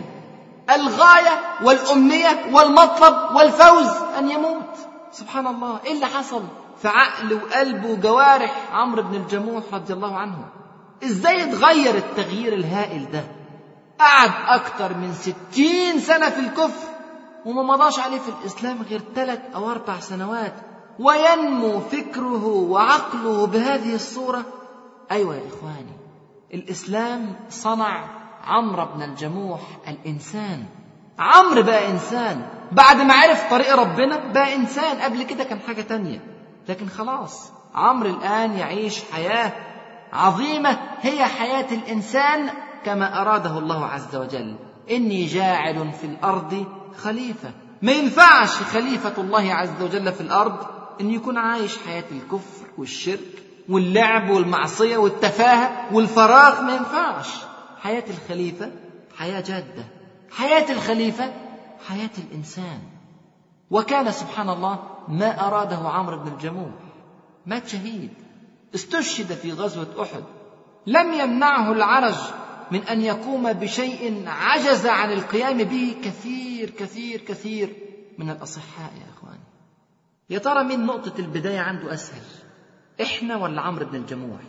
الغايه والامنيه والمطلب والفوز ان يموت سبحان الله ايه اللي حصل في عقل وقلب وجوارح عمرو بن الجموح رضي الله عنه ازاي اتغير التغيير الهائل ده قعد اكتر من ستين سنة في الكفر وما مضاش عليه في الاسلام غير ثلاث او اربع سنوات وينمو فكره وعقله بهذه الصورة ايوه يا اخواني الاسلام صنع عمرو بن الجموح الانسان عمرو بقى انسان بعد ما عرف طريق ربنا بقى انسان قبل كده كان حاجة تانية لكن خلاص عمرو الان يعيش حياه عظيمه هي حياه الانسان كما اراده الله عز وجل اني جاعل في الارض خليفه ما ينفعش خليفه الله عز وجل في الارض ان يكون عايش حياه الكفر والشرك واللعب والمعصيه والتفاهه والفراغ ما ينفعش حياه الخليفه حياه جاده حياه الخليفه حياه الانسان وكان سبحان الله ما اراده عمرو بن الجموح مات شهيد استشهد في غزوه احد لم يمنعه العرج من ان يقوم بشيء عجز عن القيام به كثير كثير كثير من الاصحاء يا اخوان يا ترى مين نقطه البدايه عنده اسهل احنا ولا عمرو بن الجموح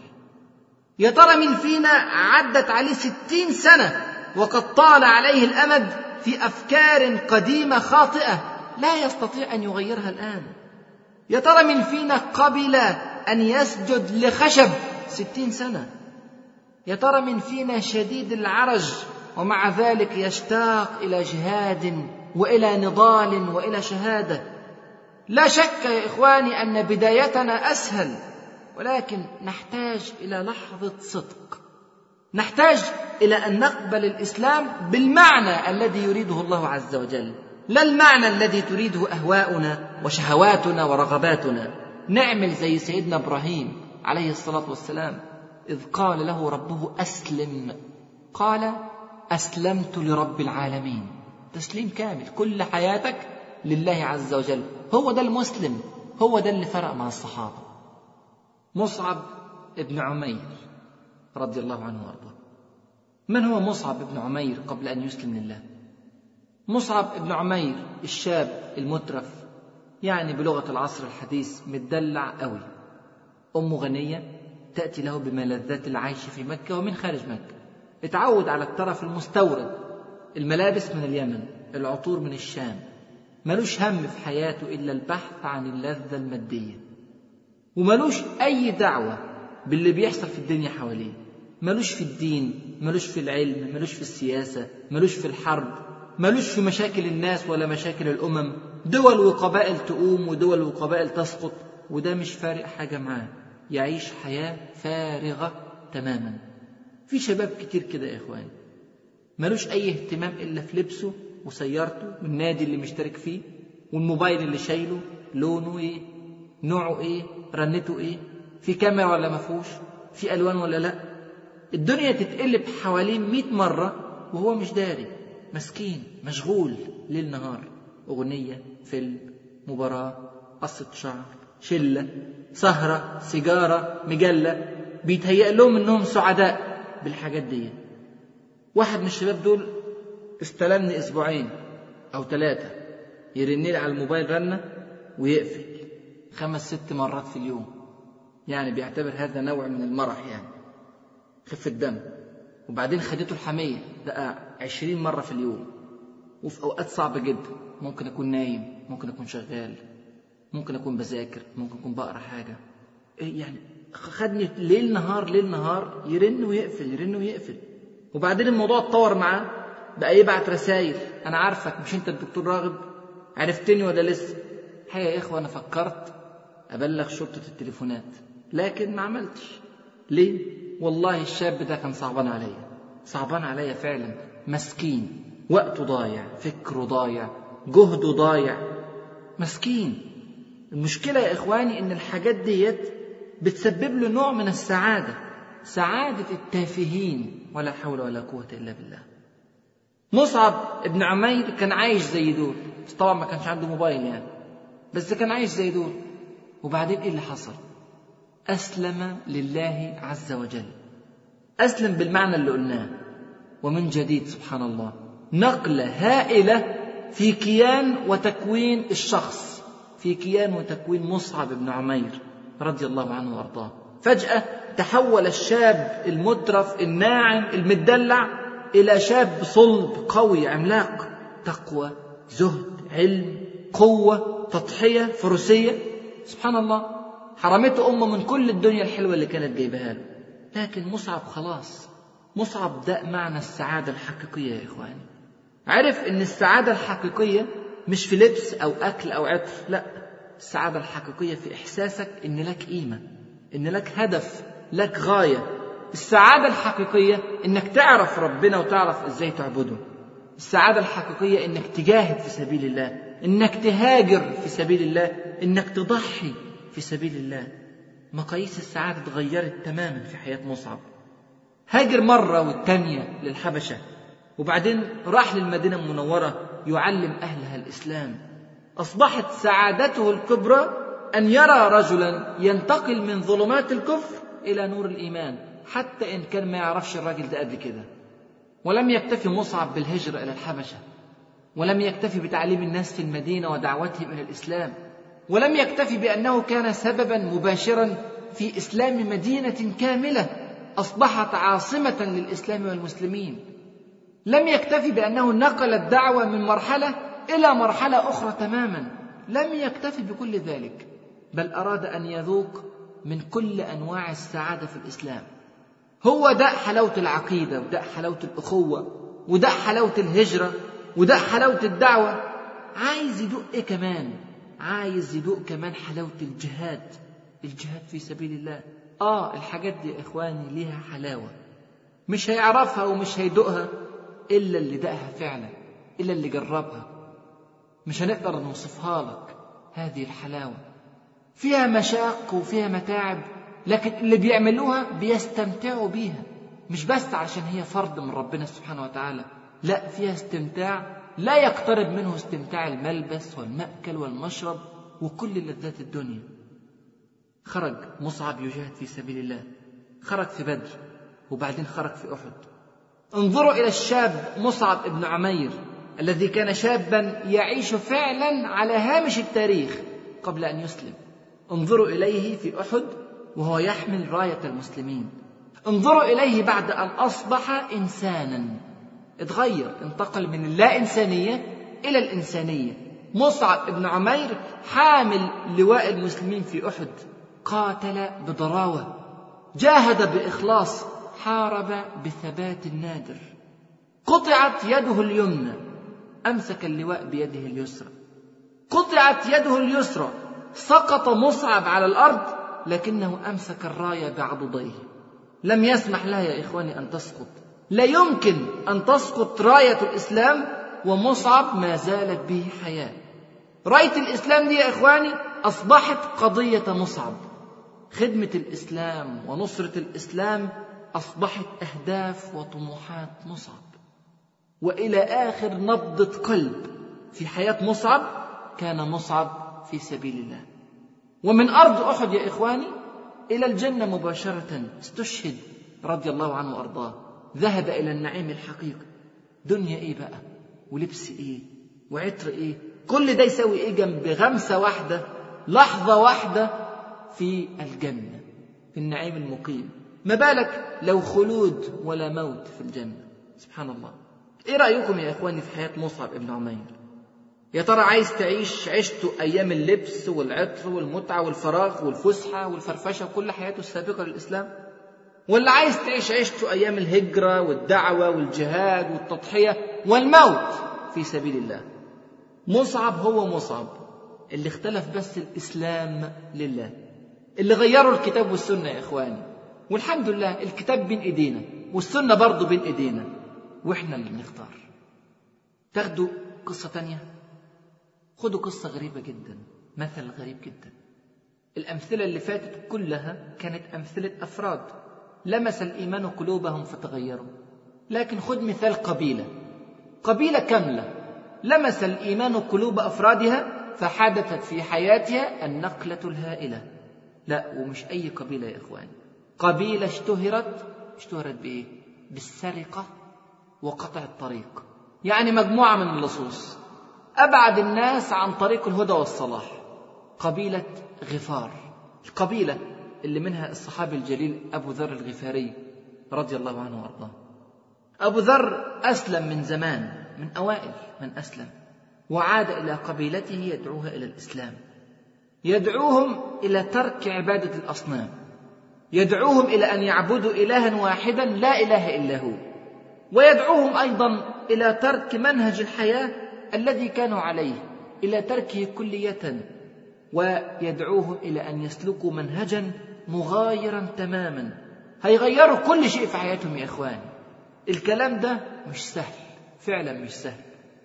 يا ترى مين فينا عدت عليه ستين سنه وقد طال عليه الامد في افكار قديمه خاطئه لا يستطيع ان يغيرها الان يا ترى من فينا قبل ان يسجد لخشب ستين سنه يا ترى من فينا شديد العرج ومع ذلك يشتاق الى جهاد والى نضال والى شهاده لا شك يا اخواني ان بدايتنا اسهل ولكن نحتاج الى لحظه صدق نحتاج الى ان نقبل الاسلام بالمعنى الذي يريده الله عز وجل لا المعنى الذي تريده اهواؤنا وشهواتنا ورغباتنا نعمل زي سيدنا ابراهيم عليه الصلاه والسلام اذ قال له ربه اسلم قال اسلمت لرب العالمين تسليم كامل كل حياتك لله عز وجل هو ده المسلم هو ده اللي فرق مع الصحابه مصعب ابن عمير رضي الله عنه وارضاه من هو مصعب بن عمير قبل ان يسلم لله مصعب بن عمير الشاب المترف يعني بلغه العصر الحديث متدلع قوي امه غنيه تاتي له بملذات العيش في مكه ومن خارج مكه اتعود على الترف المستورد الملابس من اليمن العطور من الشام ملوش هم في حياته الا البحث عن اللذه الماديه وملوش اي دعوه باللي بيحصل في الدنيا حواليه ملوش في الدين ملوش في العلم ملوش في السياسه ملوش في الحرب ملوش في مشاكل الناس ولا مشاكل الامم دول وقبائل تقوم ودول وقبائل تسقط وده مش فارق حاجه معاه يعيش حياه فارغه تماما في شباب كتير كده يا اخواني ملوش اي اهتمام الا في لبسه وسيارته والنادي اللي مشترك فيه والموبايل اللي شايله لونه ايه نوعه ايه رنته ايه في كاميرا ولا ما فيهوش في ألوان ولا لا الدنيا تتقلب حواليه مئة مرة وهو مش داري مسكين مشغول ليل نهار أغنية فيلم مباراة قصة شعر شلة سهرة سيجارة مجلة بيتهيأ لهم إنهم سعداء بالحاجات دي واحد من الشباب دول استلمني أسبوعين أو ثلاثة يرن لي على الموبايل رنة ويقفل خمس ست مرات في اليوم يعني بيعتبر هذا نوع من المرح يعني خفة دم وبعدين خدته الحمية بقى عشرين مرة في اليوم وفي أوقات صعبة جدا ممكن أكون نايم ممكن أكون شغال ممكن أكون بذاكر ممكن أكون بقرا حاجة إيه يعني خدني ليل نهار ليل نهار يرن ويقفل يرن ويقفل وبعدين الموضوع اتطور معاه بقى يبعت رسائل أنا عارفك مش أنت الدكتور راغب عرفتني ولا لسه الحقيقة يا إخوة أنا فكرت أبلغ شرطة التليفونات لكن ما عملتش ليه؟ والله الشاب ده كان صعبان عليا صعبان عليا فعلا مسكين وقته ضايع فكره ضايع جهده ضايع مسكين المشكلة يا إخواني إن الحاجات ديت بتسبب له نوع من السعادة سعادة التافهين ولا حول ولا قوة إلا بالله مصعب ابن عمير كان عايش زي دول بس طبعا ما كانش عنده موبايل يعني بس كان عايش زي دول وبعدين ايه اللي حصل اسلم لله عز وجل اسلم بالمعنى اللي قلناه ومن جديد سبحان الله نقله هائله في كيان وتكوين الشخص في كيان وتكوين مصعب بن عمير رضي الله عنه وارضاه فجاه تحول الشاب المترف الناعم المدلع الى شاب صلب قوي عملاق تقوى زهد علم قوه تضحيه فروسيه سبحان الله حرمته امه من كل الدنيا الحلوه اللي كانت جايبها له لكن مصعب خلاص مصعب ده معنى السعاده الحقيقيه يا اخواني عرف ان السعاده الحقيقيه مش في لبس او اكل او عطر لا السعاده الحقيقيه في احساسك ان لك قيمه ان لك هدف لك غايه السعاده الحقيقيه انك تعرف ربنا وتعرف ازاي تعبده السعاده الحقيقيه انك تجاهد في سبيل الله انك تهاجر في سبيل الله انك تضحي في سبيل الله مقاييس السعاده اتغيرت تماما في حياه مصعب هاجر مره والتانيه للحبشه وبعدين راح للمدينه المنوره يعلم اهلها الاسلام اصبحت سعادته الكبرى ان يرى رجلا ينتقل من ظلمات الكفر الى نور الايمان حتى ان كان ما يعرفش الراجل ده قبل كده ولم يكتفي مصعب بالهجره الى الحبشه ولم يكتفي بتعليم الناس في المدينه ودعوتهم الى الاسلام ولم يكتفي بانه كان سببا مباشرا في اسلام مدينه كامله اصبحت عاصمه للاسلام والمسلمين لم يكتفي بانه نقل الدعوه من مرحله الى مرحله اخرى تماما لم يكتفي بكل ذلك بل اراد ان يذوق من كل انواع السعاده في الاسلام هو ده حلاوه العقيده وده حلاوه الاخوه وده حلاوه الهجره وده حلاوه الدعوه عايز يدوق ايه كمان عايز يدوق كمان حلاوه الجهاد الجهاد في سبيل الله اه الحاجات دي يا اخواني ليها حلاوه مش هيعرفها ومش هيدوقها الا اللي دقها فعلا الا اللي جربها مش هنقدر نوصفها لك هذه الحلاوه فيها مشاق وفيها متاعب لكن اللي بيعملوها بيستمتعوا بيها مش بس عشان هي فرض من ربنا سبحانه وتعالى لا فيها استمتاع لا يقترب منه استمتاع الملبس والمأكل والمشرب وكل لذات الدنيا خرج مصعب يجاهد في سبيل الله خرج في بدر وبعدين خرج في أحد انظروا إلى الشاب مصعب بن عمير الذي كان شابا يعيش فعلا على هامش التاريخ قبل أن يسلم انظروا إليه في أحد وهو يحمل راية المسلمين انظروا إليه بعد أن أصبح إنسانا اتغير انتقل من اللا إنسانية إلى الإنسانية مصعب بن عمير حامل لواء المسلمين في أحد قاتل بضراوة جاهد بإخلاص حارب بثبات نادر قطعت يده اليمنى أمسك اللواء بيده اليسرى قطعت يده اليسرى سقط مصعب على الأرض لكنه أمسك الراية بعضديه لم يسمح لها يا إخواني أن تسقط لا يمكن أن تسقط راية الإسلام ومصعب ما زالت به حياة راية الإسلام دي يا إخواني أصبحت قضية مصعب خدمة الإسلام ونصرة الإسلام أصبحت أهداف وطموحات مصعب وإلى آخر نبضة قلب في حياة مصعب كان مصعب في سبيل الله ومن أرض أحد يا إخواني إلى الجنة مباشرة استشهد رضي الله عنه وأرضاه ذهب إلى النعيم الحقيقي دنيا إيه بقى ولبس إيه وعطر إيه كل ده يسوي إيه جنب غمسة واحدة لحظة واحدة في الجنة في النعيم المقيم ما بالك لو خلود ولا موت في الجنة سبحان الله ايه رأيكم يا اخواني في حياة مصعب ابن عمير يا ترى عايز تعيش عشته ايام اللبس والعطر والمتعة والفراغ والفسحة والفرفشة وكل حياته السابقة للاسلام ولا عايز تعيش عشته ايام الهجرة والدعوة والجهاد والتضحية والموت في سبيل الله مصعب هو مصعب اللي اختلف بس الاسلام لله اللي غيروا الكتاب والسنة يا اخواني والحمد لله الكتاب بين ايدينا والسنة برضه بين ايدينا واحنا اللي بنختار تاخدوا قصة تانية خدوا قصة غريبة جدا مثل غريب جدا الأمثلة اللي فاتت كلها كانت أمثلة أفراد لمس الإيمان قلوبهم فتغيروا لكن خد مثال قبيلة قبيلة كاملة لمس الإيمان قلوب أفرادها فحدثت في حياتها النقلة الهائلة لا ومش أي قبيلة يا إخواني قبيلة اشتهرت اشتهرت بإيه؟ بالسرقة وقطع الطريق يعني مجموعة من اللصوص أبعد الناس عن طريق الهدى والصلاح قبيلة غفار القبيلة اللي منها الصحابي الجليل أبو ذر الغفاري رضي الله عنه وأرضاه أبو ذر أسلم من زمان من أوائل من أسلم وعاد إلى قبيلته يدعوها إلى الإسلام يدعوهم إلى ترك عبادة الأصنام يدعوهم إلى أن يعبدوا إلها واحدا لا إله إلا هو ويدعوهم أيضا إلى ترك منهج الحياة الذي كانوا عليه إلى تركه كلية ويدعوهم إلى أن يسلكوا منهجا مغايرا تماما هيغيروا كل شيء في حياتهم يا إخواني الكلام ده مش سهل فعلا مش سهل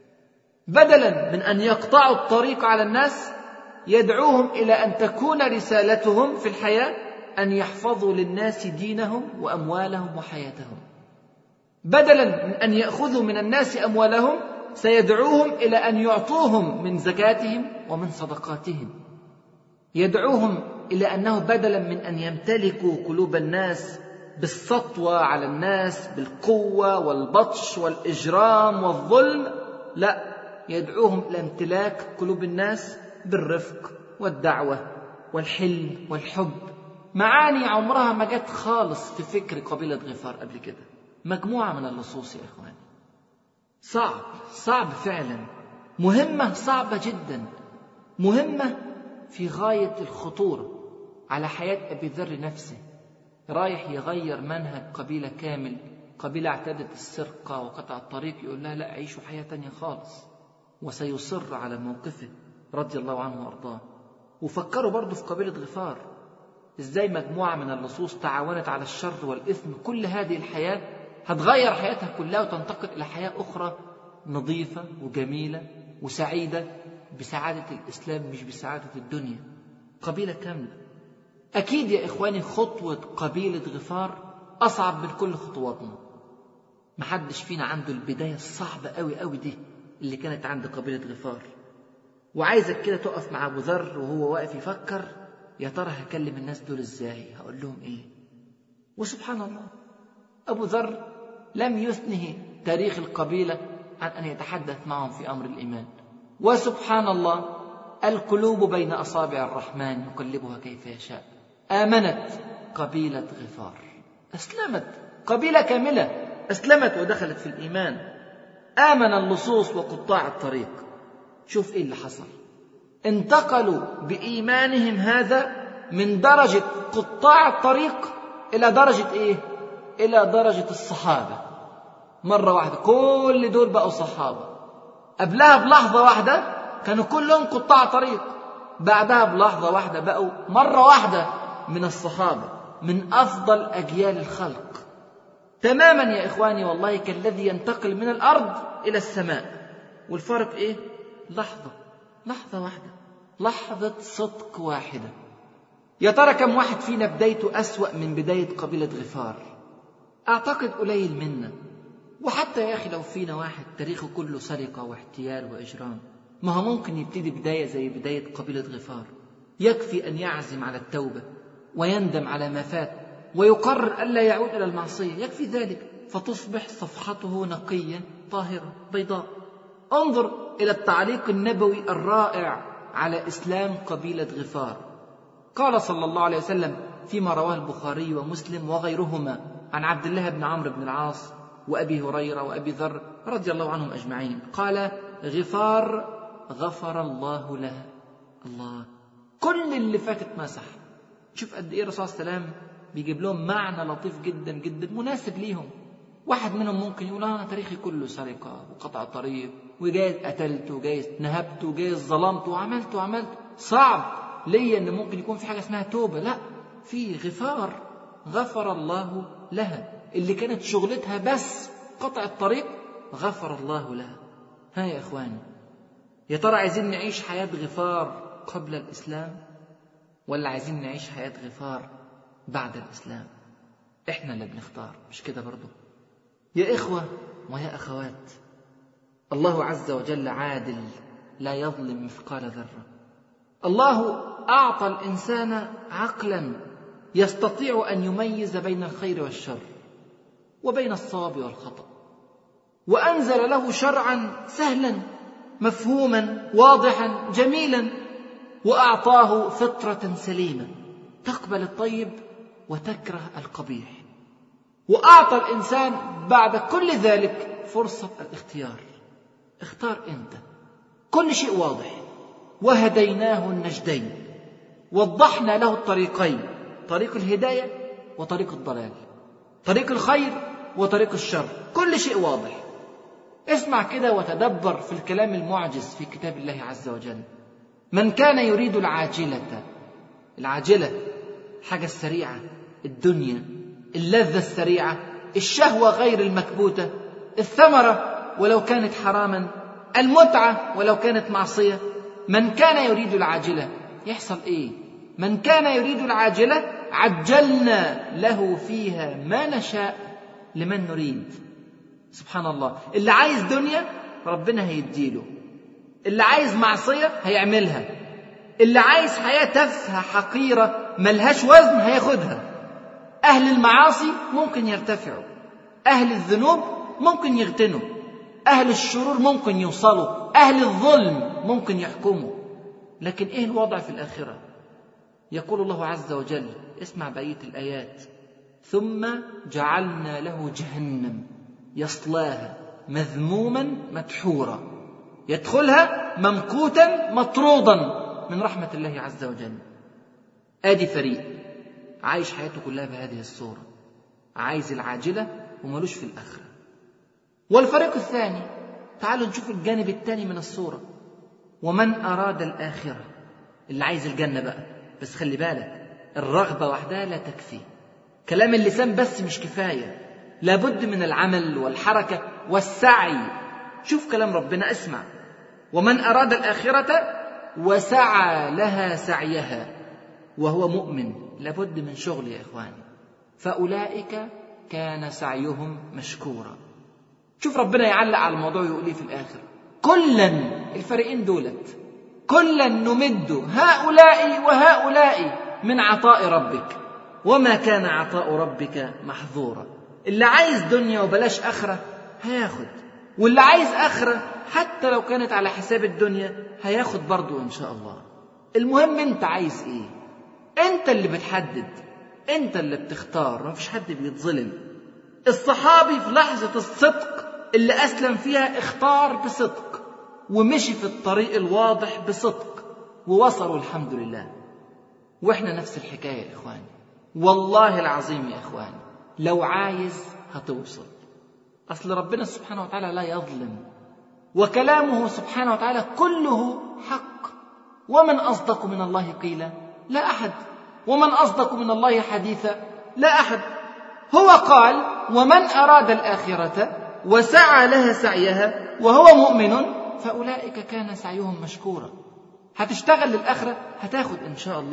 بدلا من أن يقطعوا الطريق على الناس يدعوهم إلى أن تكون رسالتهم في الحياة أن يحفظوا للناس دينهم وأموالهم وحياتهم بدلا من أن يأخذوا من الناس أموالهم سيدعوهم إلى أن يعطوهم من زكاتهم ومن صدقاتهم يدعوهم إلى أنه بدلا من أن يمتلكوا قلوب الناس بالسطوة على الناس بالقوة والبطش والإجرام والظلم لا يدعوهم إلى امتلاك قلوب الناس بالرفق والدعوة والحلم والحب معاني عمرها ما جت خالص في فكر قبيلة غفار قبل كده مجموعة من اللصوص يا إخواني صعب صعب فعلا مهمة صعبة جدا مهمة في غاية الخطورة على حياة أبي ذر نفسه رايح يغير منهج قبيلة كامل قبيلة اعتادت السرقة وقطع الطريق يقول لها لا عيشوا حياة تانية خالص وسيصر على موقفه رضي الله عنه وأرضاه وفكروا برضه في قبيلة غفار ازاي مجموعة من اللصوص تعاونت على الشر والإثم كل هذه الحياة هتغير حياتها كلها وتنتقل إلى حياة أخرى نظيفة وجميلة وسعيدة بسعادة الإسلام مش بسعادة الدنيا قبيلة كاملة أكيد يا إخواني خطوة قبيلة غفار أصعب من كل خطواتنا محدش فينا عنده البداية الصعبة أوي أوي دي اللي كانت عند قبيلة غفار وعايزك كده تقف مع أبو ذر وهو واقف يفكر يا ترى هكلم الناس دول ازاي هقول لهم ايه وسبحان الله أبو ذر لم يثنه تاريخ القبيلة عن أن يتحدث معهم في أمر الإيمان وسبحان الله القلوب بين أصابع الرحمن يقلبها كيف يشاء آمنت قبيلة غفار أسلمت قبيلة كاملة أسلمت ودخلت في الإيمان آمن اللصوص وقطاع الطريق شوف إيه اللي حصل انتقلوا بإيمانهم هذا من درجة قطاع الطريق إلى درجة إيه؟ إلى درجة الصحابة مرة واحدة كل دول بقوا صحابة قبلها بلحظة واحدة كانوا كلهم قطاع طريق بعدها بلحظة واحدة بقوا مرة واحدة من الصحابة من أفضل أجيال الخلق تماما يا إخواني والله كالذي ينتقل من الأرض إلى السماء والفرق إيه؟ لحظة لحظة واحدة لحظة صدق واحدة يا ترى كم واحد فينا بدايته أسوأ من بداية قبيلة غفار أعتقد قليل منا وحتى يا أخي لو فينا واحد تاريخه كله سرقة واحتيال وإجرام ما هو ممكن يبتدي بداية زي بداية قبيلة غفار يكفي أن يعزم على التوبة ويندم على ما فات ويقرر ألا يعود إلى المعصية يكفي ذلك فتصبح صفحته نقية طاهرة بيضاء انظر إلى التعليق النبوي الرائع على إسلام قبيلة غفار قال صلى الله عليه وسلم فيما رواه البخاري ومسلم وغيرهما عن عبد الله بن عمرو بن العاص وأبي هريرة وأبي ذر رضي الله عنهم أجمعين قال غفار غفر الله لها الله كل اللي فاتت مسح شوف قد ايه الرسول صلى الله عليه وسلم بيجيب لهم معنى لطيف جدا جدا مناسب ليهم واحد منهم ممكن يقول انا تاريخي كله سرقه وقطع طريق وجايز قتلت وجايز نهبت وجايز ظلمت وعملت وعملت صعب ليا ان ممكن يكون في حاجه اسمها توبه لا في غفار غفر الله لها اللي كانت شغلتها بس قطع الطريق غفر الله لها ها يا اخواني يا ترى عايزين نعيش حياه غفار قبل الاسلام ولا عايزين نعيش حياه غفار بعد الاسلام احنا اللي بنختار مش كده برضه يا إخوة ويا أخوات الله عز وجل عادل لا يظلم مثقال ذرة الله أعطى الإنسان عقلا يستطيع أن يميز بين الخير والشر وبين الصواب والخطأ وأنزل له شرعا سهلا مفهوما واضحا جميلا وأعطاه فطرة سليمة تقبل الطيب وتكره القبيح واعطى الانسان بعد كل ذلك فرصه الاختيار اختار انت كل شيء واضح وهديناه النجدين وضحنا له الطريقين طريق الهدايه وطريق الضلال طريق الخير وطريق الشر كل شيء واضح اسمع كده وتدبر في الكلام المعجز في كتاب الله عز وجل من كان يريد العاجله العاجله حاجه السريعه الدنيا اللذة السريعة الشهوة غير المكبوتة الثمرة ولو كانت حراما المتعة ولو كانت معصية من كان يريد العاجلة يحصل ايه من كان يريد العاجلة عجلنا له فيها ما نشاء لمن نريد سبحان الله اللي عايز دنيا ربنا هيديله اللي عايز معصية هيعملها اللي عايز حياة تافهة حقيرة ملهاش وزن هياخدها أهل المعاصي ممكن يرتفعوا أهل الذنوب ممكن يغتنوا أهل الشرور ممكن يوصلوا أهل الظلم ممكن يحكموا لكن إيه الوضع في الآخرة يقول الله عز وجل اسمع بقية الآيات ثم جعلنا له جهنم يصلاها مذموما مدحورا يدخلها ممقوتا مطرودا من رحمة الله عز وجل آدي فريق عايش حياته كلها بهذه الصورة عايز العاجلة وملوش في الآخرة والفريق الثاني تعالوا نشوف الجانب الثاني من الصورة ومن أراد الآخرة اللي عايز الجنة بقى بس خلي بالك الرغبة وحدها لا تكفي كلام اللسان بس مش كفاية لابد من العمل والحركة والسعي شوف كلام ربنا اسمع ومن أراد الآخرة وسعى لها سعيها وهو مؤمن لابد من شغل يا إخواني فأولئك كان سعيهم مشكورا شوف ربنا يعلق على الموضوع ويقول ايه في الآخر كلا الفريقين دولت كلا نمد هؤلاء وهؤلاء من عطاء ربك وما كان عطاء ربك محظورا اللي عايز دنيا وبلاش آخرة هياخد واللي عايز آخرة حتى لو كانت على حساب الدنيا هياخد برضه إن شاء الله المهم أنت عايز إيه أنت اللي بتحدد أنت اللي بتختار ما فيش حد بيتظلم الصحابي في لحظة الصدق اللي أسلم فيها اختار بصدق ومشي في الطريق الواضح بصدق ووصلوا الحمد لله واحنا نفس الحكاية يا إخواني والله العظيم يا إخواني لو عايز هتوصل أصل ربنا سبحانه وتعالى لا يظلم وكلامه سبحانه وتعالى كله حق ومن أصدق من الله قيلا لا أحد ومن أصدق من الله حديثا لا أحد هو قال ومن أراد الآخرة وسعى لها سعيها وهو مؤمن فأولئك كان سعيهم مشكورا هتشتغل للآخرة هتاخد إن شاء الله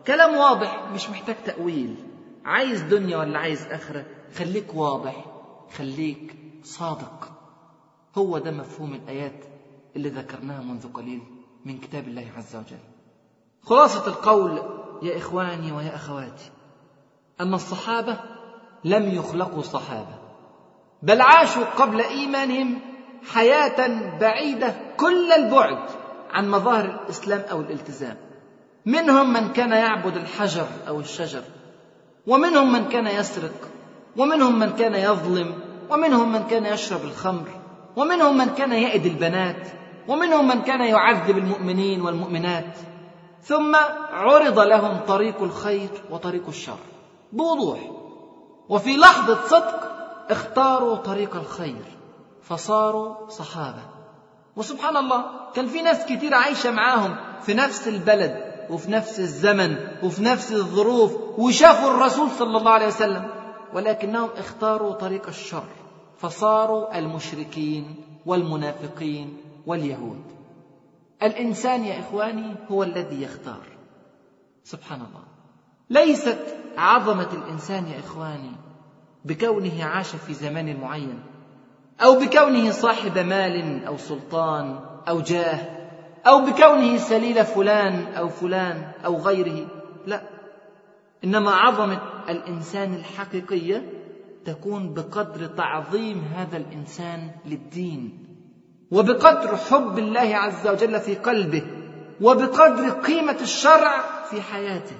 كلام واضح مش محتاج تأويل عايز دنيا ولا عايز آخرة خليك واضح خليك صادق هو ده مفهوم الآيات اللي ذكرناها منذ قليل من كتاب الله عز وجل خلاصة القول يا إخواني ويا أخواتي أن الصحابة لم يخلقوا صحابة بل عاشوا قبل إيمانهم حياة بعيدة كل البعد عن مظاهر الإسلام أو الالتزام منهم من كان يعبد الحجر أو الشجر ومنهم من كان يسرق ومنهم من كان يظلم ومنهم من كان يشرب الخمر ومنهم من كان يأد البنات ومنهم من كان يعذب المؤمنين والمؤمنات ثم عرض لهم طريق الخير وطريق الشر بوضوح وفي لحظة صدق اختاروا طريق الخير فصاروا صحابة وسبحان الله كان في ناس كتير عايشة معاهم في نفس البلد وفي نفس الزمن وفي نفس الظروف وشافوا الرسول صلى الله عليه وسلم ولكنهم اختاروا طريق الشر فصاروا المشركين والمنافقين واليهود الانسان يا اخواني هو الذي يختار سبحان الله ليست عظمه الانسان يا اخواني بكونه عاش في زمان معين او بكونه صاحب مال او سلطان او جاه او بكونه سليل فلان او فلان او غيره لا انما عظمه الانسان الحقيقيه تكون بقدر تعظيم هذا الانسان للدين وبقدر حب الله عز وجل في قلبه وبقدر قيمه الشرع في حياته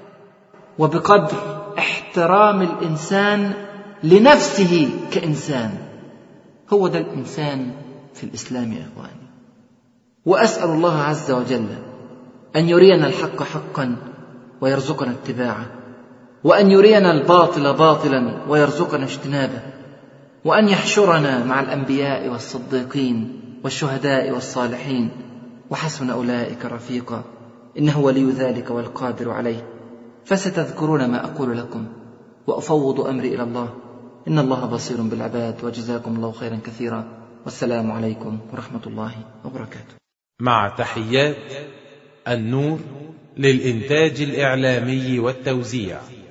وبقدر احترام الانسان لنفسه كانسان هو ده الانسان في الاسلام يا اخواني واسال الله عز وجل ان يرينا الحق حقا ويرزقنا اتباعه وان يرينا الباطل باطلا ويرزقنا اجتنابه وان يحشرنا مع الانبياء والصديقين والشهداء والصالحين وحسن اولئك رفيقا انه ولي ذلك والقادر عليه فستذكرون ما اقول لكم وافوض امري الى الله ان الله بصير بالعباد وجزاكم الله خيرا كثيرا والسلام عليكم ورحمه الله وبركاته مع تحيات النور للإنتاج الإعلامي والتوزيع